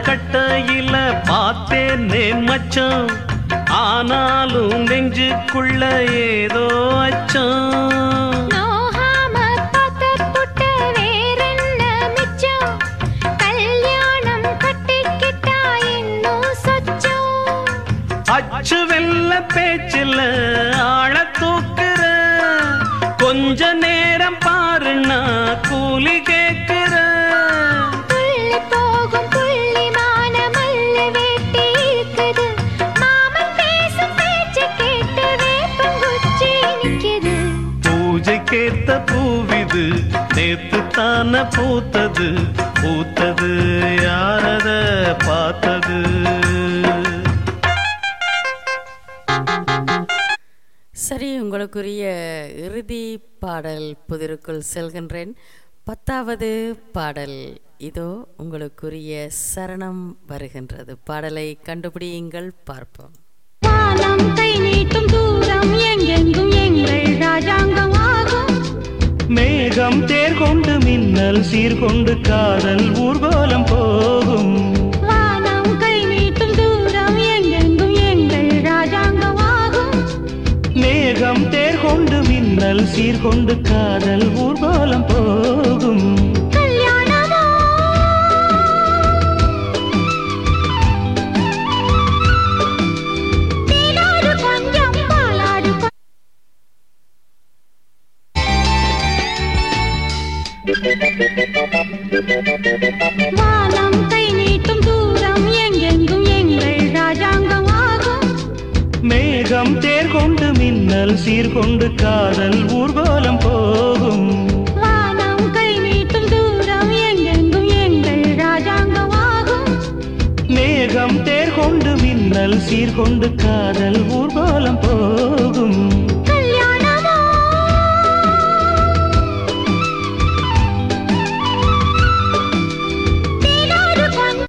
கட்டையில பார்த்தேனே மச்சான் ஆனாலும் நெஞ்சுக்குள்ள ஏதோ அச்சம் நோகாம பார்த்த புட்ட வேறென்ன மிச்சம் கல்யாணம் கட்டிக்கிட்டா இன்னும் சொச்சம் அச்சு வெல்ல பேச்சில் ஆழ தூக்குற கொஞ்ச நேரம் பாருன்னா கூலி கேக்குற துள்ளி போகும் புள்ளிமான மல்லு வேட்டி இருக்குது மாமன் பேசும் பேச்சு கேட்டு வேப்பங்குச்சி நிக்குது பூஜைக்கேத்த பூவிது நேத்து தான பூத்தது பூத்தது யாரத பார்த்தது சரி உங்களுக்குரிய இறுதி பாடல் புதிருக்குள் செல்கின்றேன் பத்தாவது பாடல் இதோ உங்களுக்குரிய சரணம் வருகின்றது பாடலை கண்டுபிடியுங்கள் பார்ப்போம் வானம் கை நீட்டும் தூரம் எங்கெங்கும் எங்கள் ராஜாங்கம் ஆகும் மேகம் தேர் கொண்டு மின்னல் சீர்கொண்டு காதல் ஊர்வலம் போகும் வானம் கை நீட்டும் தூரம் எங்கெங்கும் எங்கள் ராஜாங்கம் ஆகும் மேகம் தேர் கொண்டு மின்னல் சீர்கொண்டு காதல் ஊர்வலம் போகும் கல்யாணமோ தேனாடு கொஞ்சம் பாலாடு கொ- வானம் கை நீட்டும் தூரம் எங்கெங்கும் எங்கள் ராஜாங்கம் ஆகும் மேகம் தேர் கொண்டு மின்னல் சீர்கொண்டு காதல் ஊர்வலம் போகும் வானம் கை நீட்டும் தூரம் எங்கெங்கும் எங்கள் ராஜாங்கம் ஆகும் மேகம் தேர் கொண்டு மின்னல் சீர்கொண்டு காதல் ஊர்வலம் போகும் கல்யாணமோ தேனாடு கொஞ்சம்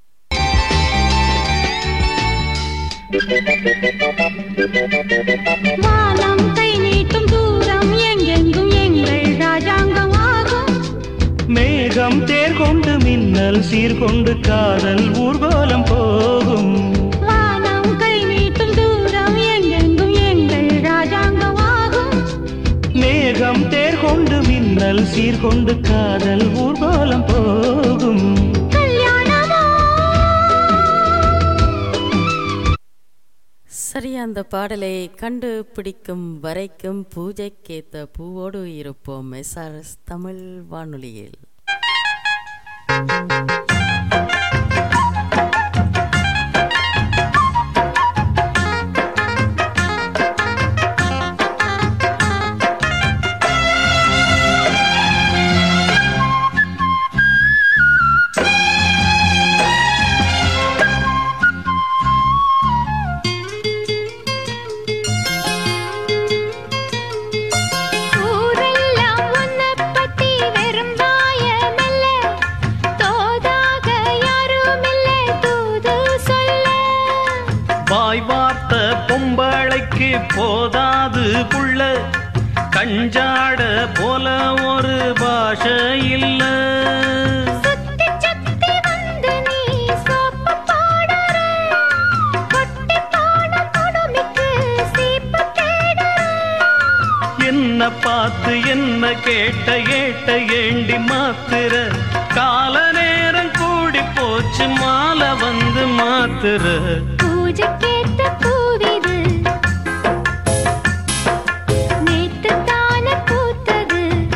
வானம் கை நீட்டும் தூரம் எங்கெங்கும் எங்கள் ராஜாங்கம் ஆகும் மேகம் தேர் கொண்டு மின்னல் சீர்கொண்டு காதல் ஊர்வலம் போகும் வானம் கை நீட்டும் தூரம் எங்கெங்கும் எங்கள் ராஜாங்கம் ஆகும் மேகம் தேர் கொண்டு மின்னல் சீர்கொண்டு காதல் ஊர்வலம் போகும் கல்யாணமோ சரி அந்த பாடலை கண்டுபிடிக்கும் வரைக்கும் பூஜைக்கேத்த பூவோடு இருப்போம் எஸ்ஆர்எஸ் தமிழ் வானொலியில் ஊரெல்லாம் உன்னைப் பத்தி வெறும் வாயமல்ல. தோதாக யாருமில்லை தூது சொல்ல. வாய் வார்த்த பொம்பளைக்கு போதாது புள்ள கஞ்சாட போல ஒரு பாஷை இல்ல சுத்தி சுத்தி வந்து நீ சோப்பு போடுற. கொட்டி போன குடுமிக்கு சீப்பு தேடுற. என்ன பார்த்து என்ன கேட்ட ஏட்ட ஏண்டி மாத்துற கால நேரம் கூடி போச்சு மாலை வந்து மாத்துற பூஜைக்கேத்த பூவிது. நேத்துத்தானே பூத்தது.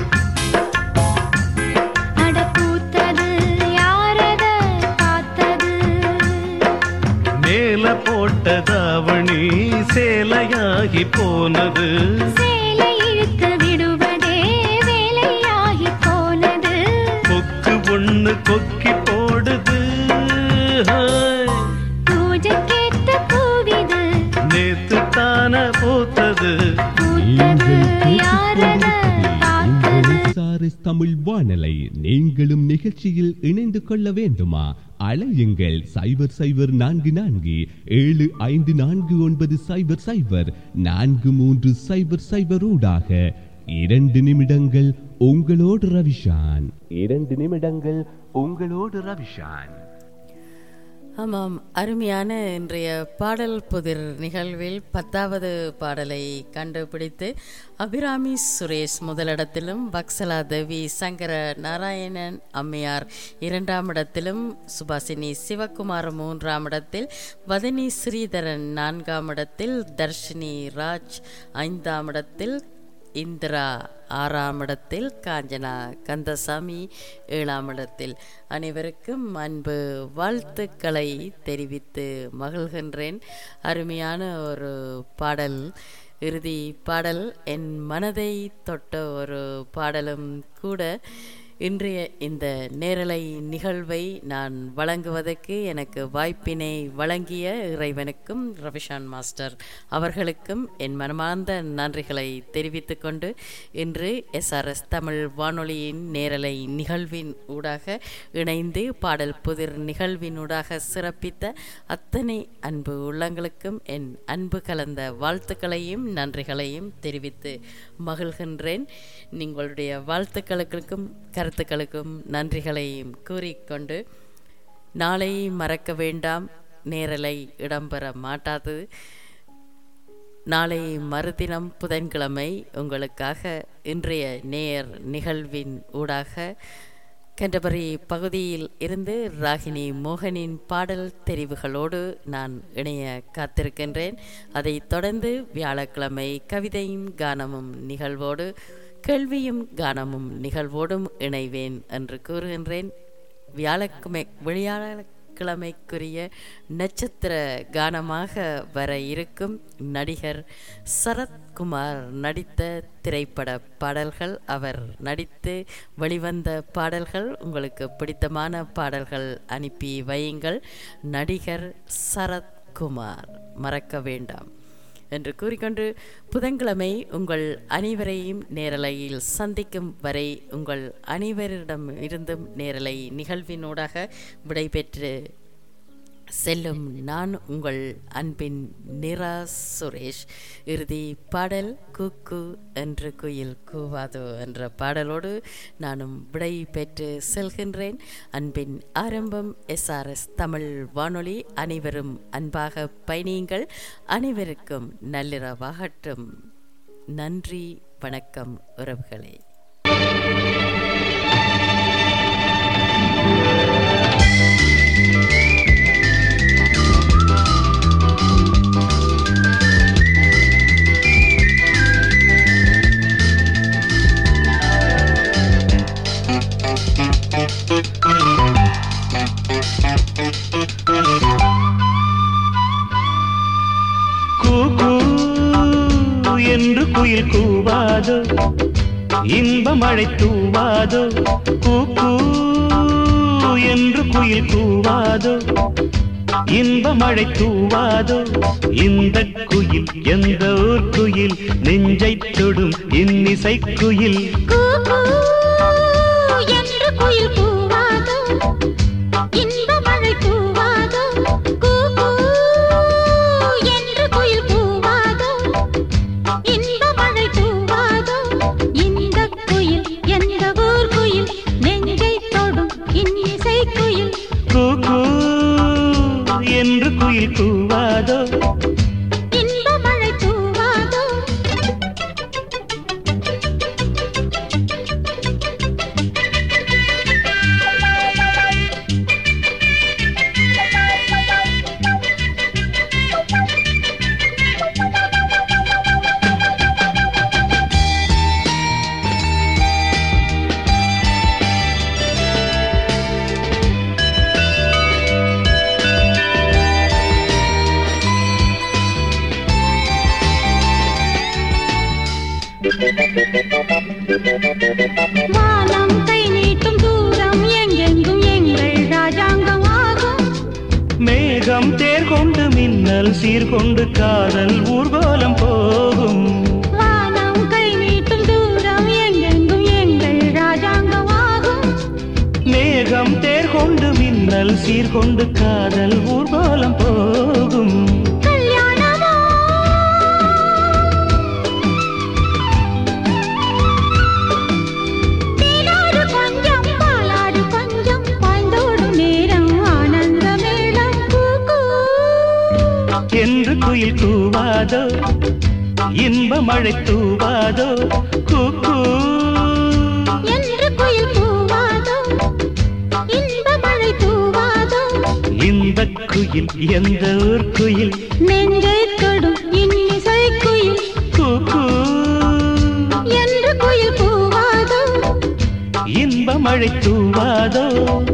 அட பூத்தது யாரத பார்த்தது மேல போட்ட தாவணி சேலையாகி போனது சேலை இழுத்து விடுவதே வேலையாகி போனது கொக்கு ஒண்ணு கொக்கி போடுது ஹாய். பூஜைக்கேத்த பூவிது நேத்து தான பூத்தது யாரத பார்த்தது சாரஸ் தமிழ் வானலை நீங்களும் நிகழ்ச்சியில் இணைந்து கொள்ள வேண்டுமா அழையுங்கள் சைபர் சைபர் நான்கு நான்கு ஏழு ஐந்து நான்கு ஒன்பது சைபர் சைபர் நான்கு மூன்று சைபர் சைபர் ஊடாக இரண்டு நிமிடங்கள் உங்களோடு ரவிஷான் இரண்டு நிமிடங்கள் உங்களோடு ரவிஷான் ஆமாம் அருமையான இன்றைய பாடல் புதிர் நிகழ்வில் பத்தாவது பாடலை கண்டுபிடித்து அபிராமி சுரேஷ் முதலிடத்திலும் பக்ஸலா தேவி சங்கர நாராயணன் அம்மையார் இரண்டாம் இடத்திலும் சுபாசினி சிவகுமார் மூன்றாம் இடத்தில் வதனி ஸ்ரீதரன் நான்காம் இடத்தில் தர்ஷினி ராஜ் ஐந்தாம் இடத்தில் இந்திரா ஆறாம் இடத்தில் காஞ்சனா கந்தசாமி ஏழாம் இடத்தில் அனைவருக்கும் அன்பு வாழ்த்துக்களை தெரிவித்து மகிழ்கின்றேன் அருமையான ஒரு பாடல் இறுதி பாடல் என் மனதை தொட்ட ஒரு பாடலும் கூட இன்றைய இந்த நேரலை நிகழ்வை நான் வழங்குவதற்கு எனக்கு வாய்ப்பினை வழங்கிய இறைவனுக்கும் ரவிஷான் மாஸ்டர் அவர்களுக்கும் என் மனமார்ந்த நன்றிகளை தெரிவித்துக் கொண்டு இன்று எஸ்ஆர்எஸ் தமிழ் வானொலியின் நேரலை நிகழ்வின் ஊடாக இணைந்து பாடல் புதிர் நிகழ்வினூடாக சிறப்பித்த அத்தனை அன்பு உள்ளங்களுக்கும் என் அன்பு கலந்த வாழ்த்துக்களையும் நன்றிகளையும் தெரிவித்து மகிழ்கின்றேன் நீங்களுடைய வாழ்த்துக்களுக்கும் கருத்துக்களுக்கும் நன்றிகளையும் கூறிக்கொண்டு நாளை மறக்க வேண்டாம் நேரலை இடம்பெற மாட்டாது நாளை மறுதினம் புதன்கிழமை உங்களுக்காக இன்றைய நேர் நிகழ்வின் ஊடாக கண்டபரி பகுதியில் இருந்து ராகினி மோகனின் பாடல் தெரிவுகளோடு நான் இணைய காத்திருக்கின்றேன் அதைத் தொடர்ந்து வியாழக்கிழமை கவிதையும் கானமும் நிகழ்வோடு கேள்வியும் கானமும் நிகழ்வோடும் இணைவேன் என்று கூறுகின்றேன் வியாழக்கிழமை வியாழக்கிழமைக்குரிய நட்சத்திர கானமாக வர இருக்கும் நடிகர் சரத்குமார் நடித்த திரைப்பட பாடல்கள் அவர் நடித்து வெளிவந்த பாடல்கள் உங்களுக்கு பிடித்தமான பாடல்கள் அனுப்பி வையுங்கள் நடிகர் சரத்குமார் மறக்க வேண்டாம் என்று கூறிக்கொண்டு புதன்கிழமை உங்கள் அனைவரையும் நேரலையில் சந்திக்கும் வரை உங்கள் அனைவரிடம் இருந்தும் நேரலை நிகழ்வினூடாக விடைபெற்று செல்லும் நான் உங்கள் அன்பின் நிரா சுரேஷ் இறுதி பாடல் குக்கு என்று குயில் கூவாதோ என்ற பாடலோடு நானும் விடை பெற்று செல்கின்றேன் அன்பின் ஆரம்பம் எஸ்ஆர்எஸ் தமிழ் வானொலி அனைவரும் அன்பாக பயணியுங்கள் அனைவருக்கும் நள்ளிரவாகட்டும் நன்றி வணக்கம் உறவுகளே கூ என்று குயில் கூவாதோ இன்ப மழை தூவாதோ கூ என்று குயில் கூவாதோ இன்ப மழை தூவாதோ இந்த குயில் எந்த ஊர் குயில் நெஞ்சை தொடும் இன்னிசை குயில் என்று குயில் கூவாதோ இன்ப மழை கூவாதோ கூ கூ என்று குயில் கூவாதோ இன்ப மழை கூவாதோ இந்த குயில் எந்த ஊர் குயில் நெஞ்சை தொடும் இன்னிசை குயில் கூ என்று குயில் கூவாதோ இன்ப மழை தூவாதோ வானம் கை நீட்டும் தூரம் எங்கெங்கும் எங்கள் ராஜாங்கம் ஆகும் மேகம் தேர் கொண்டு மின்னல் சீர்கொண்டு காதல் ஊர்வலம் போகும் வானம் கை நீட்டும் தூரம் எங்கெங்கும் எங்கள் ராஜாங்கம் ஆகும் மேகம் தேர் கொண்டு மின்னல் சீர்கொண்டு காதல் ஊர்வலம் போகும் கல்யாணமோ தேனாடு கொஞ்சம் பாலாடு கொஞ்சம் பாய்ந்தோடும் நேரம் ஆனந்த மேளம் தூவாதோ இன்ப மழை தூவாதோ கூக்கூ என்று குயில் கூவாதோ இன்ப மழை தூவாதோ இந்த குயில் எந்த ஊர் குயில் நெஞ்சை தொடும் இன்னிசை குயில் கூக்கூ என்று குயில் கூவாதோ இன்ப மழை தூவாதோ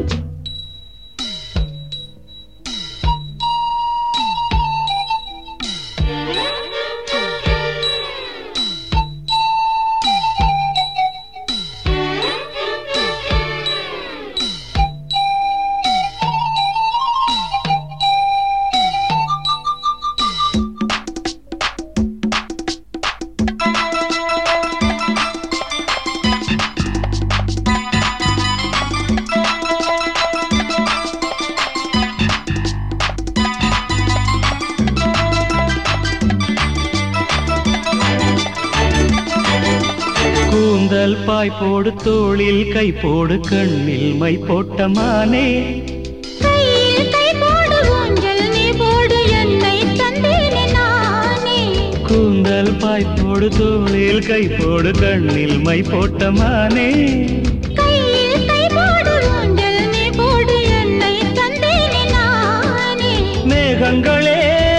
கூந்தல் பாய் போடு தோளில் கை போடு கண்ணில் மை போட்ட மானே கையில் கை போடு ஊஞ்சல் நீ போடு என்னை தந்தேனே நானே கூந்தல் பாய் போடு தோளில் கை போடு கண்ணில் மை போட்ட மானே கையில் கை போடு ஊஞ்சல் நீ போடு என்னை தந்தேனே நானே மேகங்களே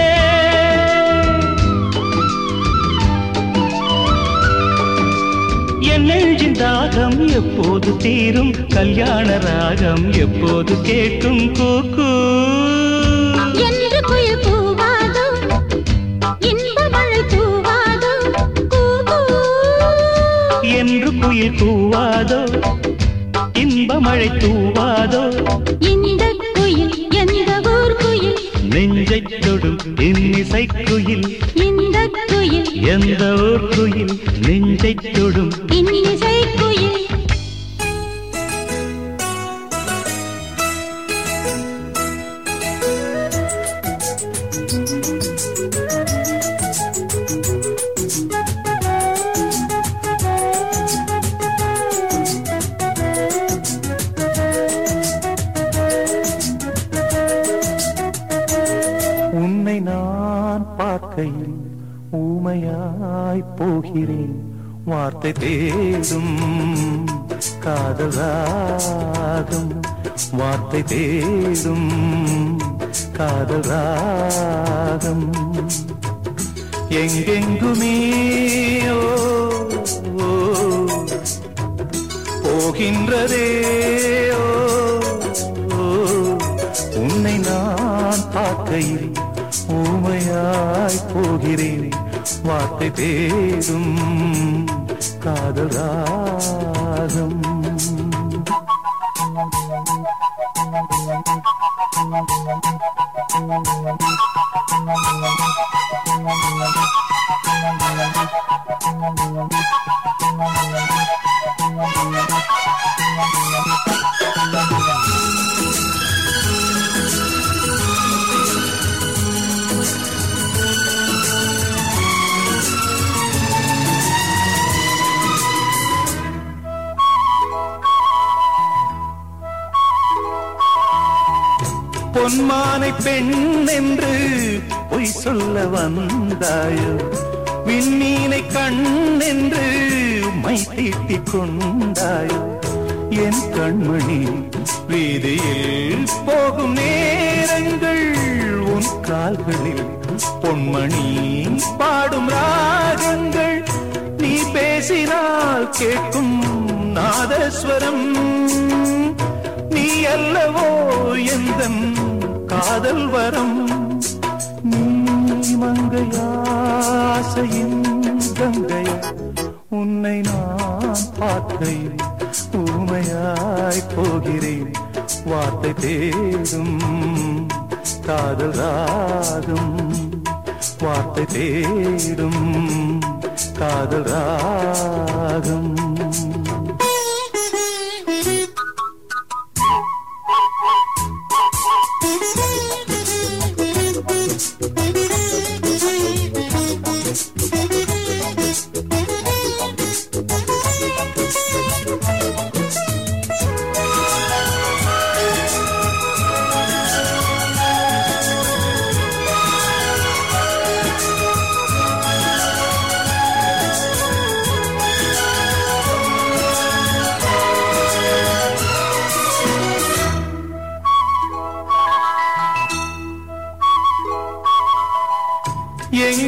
என் நெஞ்சின் தாகம் எப்போது தீரும் கல்யாண ராகம் எப்போது கேட்கும் கூக்கூ என்று குயில் கூவாதோ இன்ப மழை தூவாதோ கூ என்று குயில் கூவாதோ இன்ப மழை தூவாதோ இந்த குயில் எந்த ஊர் குயில் நெஞ்சைத் தொடும் இன்னிசை குயில் இந்த குயில் எந்த ஊர் குயில் நெஞ்சைத் தொடும் இன்னிசை குயில் உன்னை நான் பார்க்கையில் ஊமையாய் போகிறேன் வார்த்தை தேடும் காதலாகும் வார்த்தை தேடும் காதலாகும் எங்கெங்குமே ஓ, ஓ, போகின்றதே ஓ, ஓ, உன்னை நான் பார்க்கையில் ஊமையாய் போகிறேன் வார்த்தை தேடும் காதலாகும் பொன்மானை பெண் என்று பொய் சொல்ல வந்தாயோ விண்ணீனை கண் என்று மை தீட்டிக் கொண்டாயோ என் கண்மணி வீதியில் போகும் நேரங்கள் உன் கால்களில் பொன்மணி பாடும் ராகங்கள் நீ பேசினால் கேட்கும் நாதஸ்வரம் நீ அல்லவோ எந்த காதல் வரம் நீ மங்கையாசையின் கங்கை உன்னை நான் பார்க்கையில் ஊமையாய் போகிறேன் வார்த்தை தேடும் காதல் ராகம் வார்த்தை தேடும் காதல் ராகம்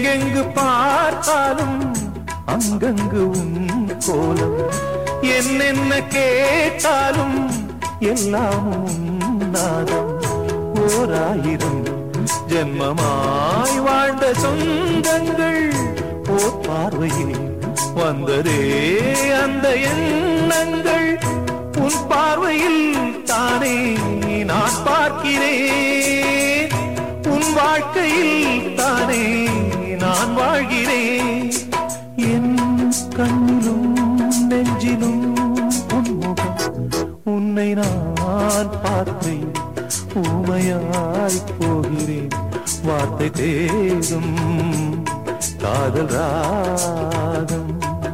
எங்கெங்கு பார்த்தாலும் அங்கங்கு உன் கோலம் என்னென்ன கேட்டாலும் எல்லாம் உன் நாதம் ஓராயிரம் ஜென்மமாய் வாழ்ந்த சொந்தங்கள் ஓர் பார்வையில் வந்ததே அந்த எண்ணங்கள் உன் பார்வையில் தானே நான் பார்க்கிறேன் உன் வாழ்க்கையில் தானே நான் வாழ்கிறேன் என் கண்ணிலும் நெஞ்சிலும் உன்முகம் உன்னை நான் பார்த்தேன் ஊமையாய் போகிறேன் வார்த்தை தேடும் காதல் ராகம்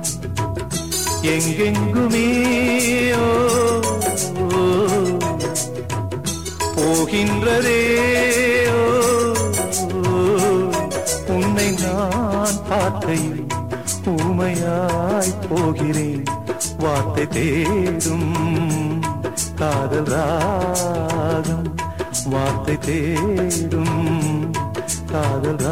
எங்கெங்குமே ஓ, ஓ, போகின்றதே ஓ, ஓ, உன்னை நான் பார்க்கையில் ஊமையாய் போகிறேன் வார்த்தை தேடும் காதல் ராகம் வார்த்தை தேடும் காதல் ரா-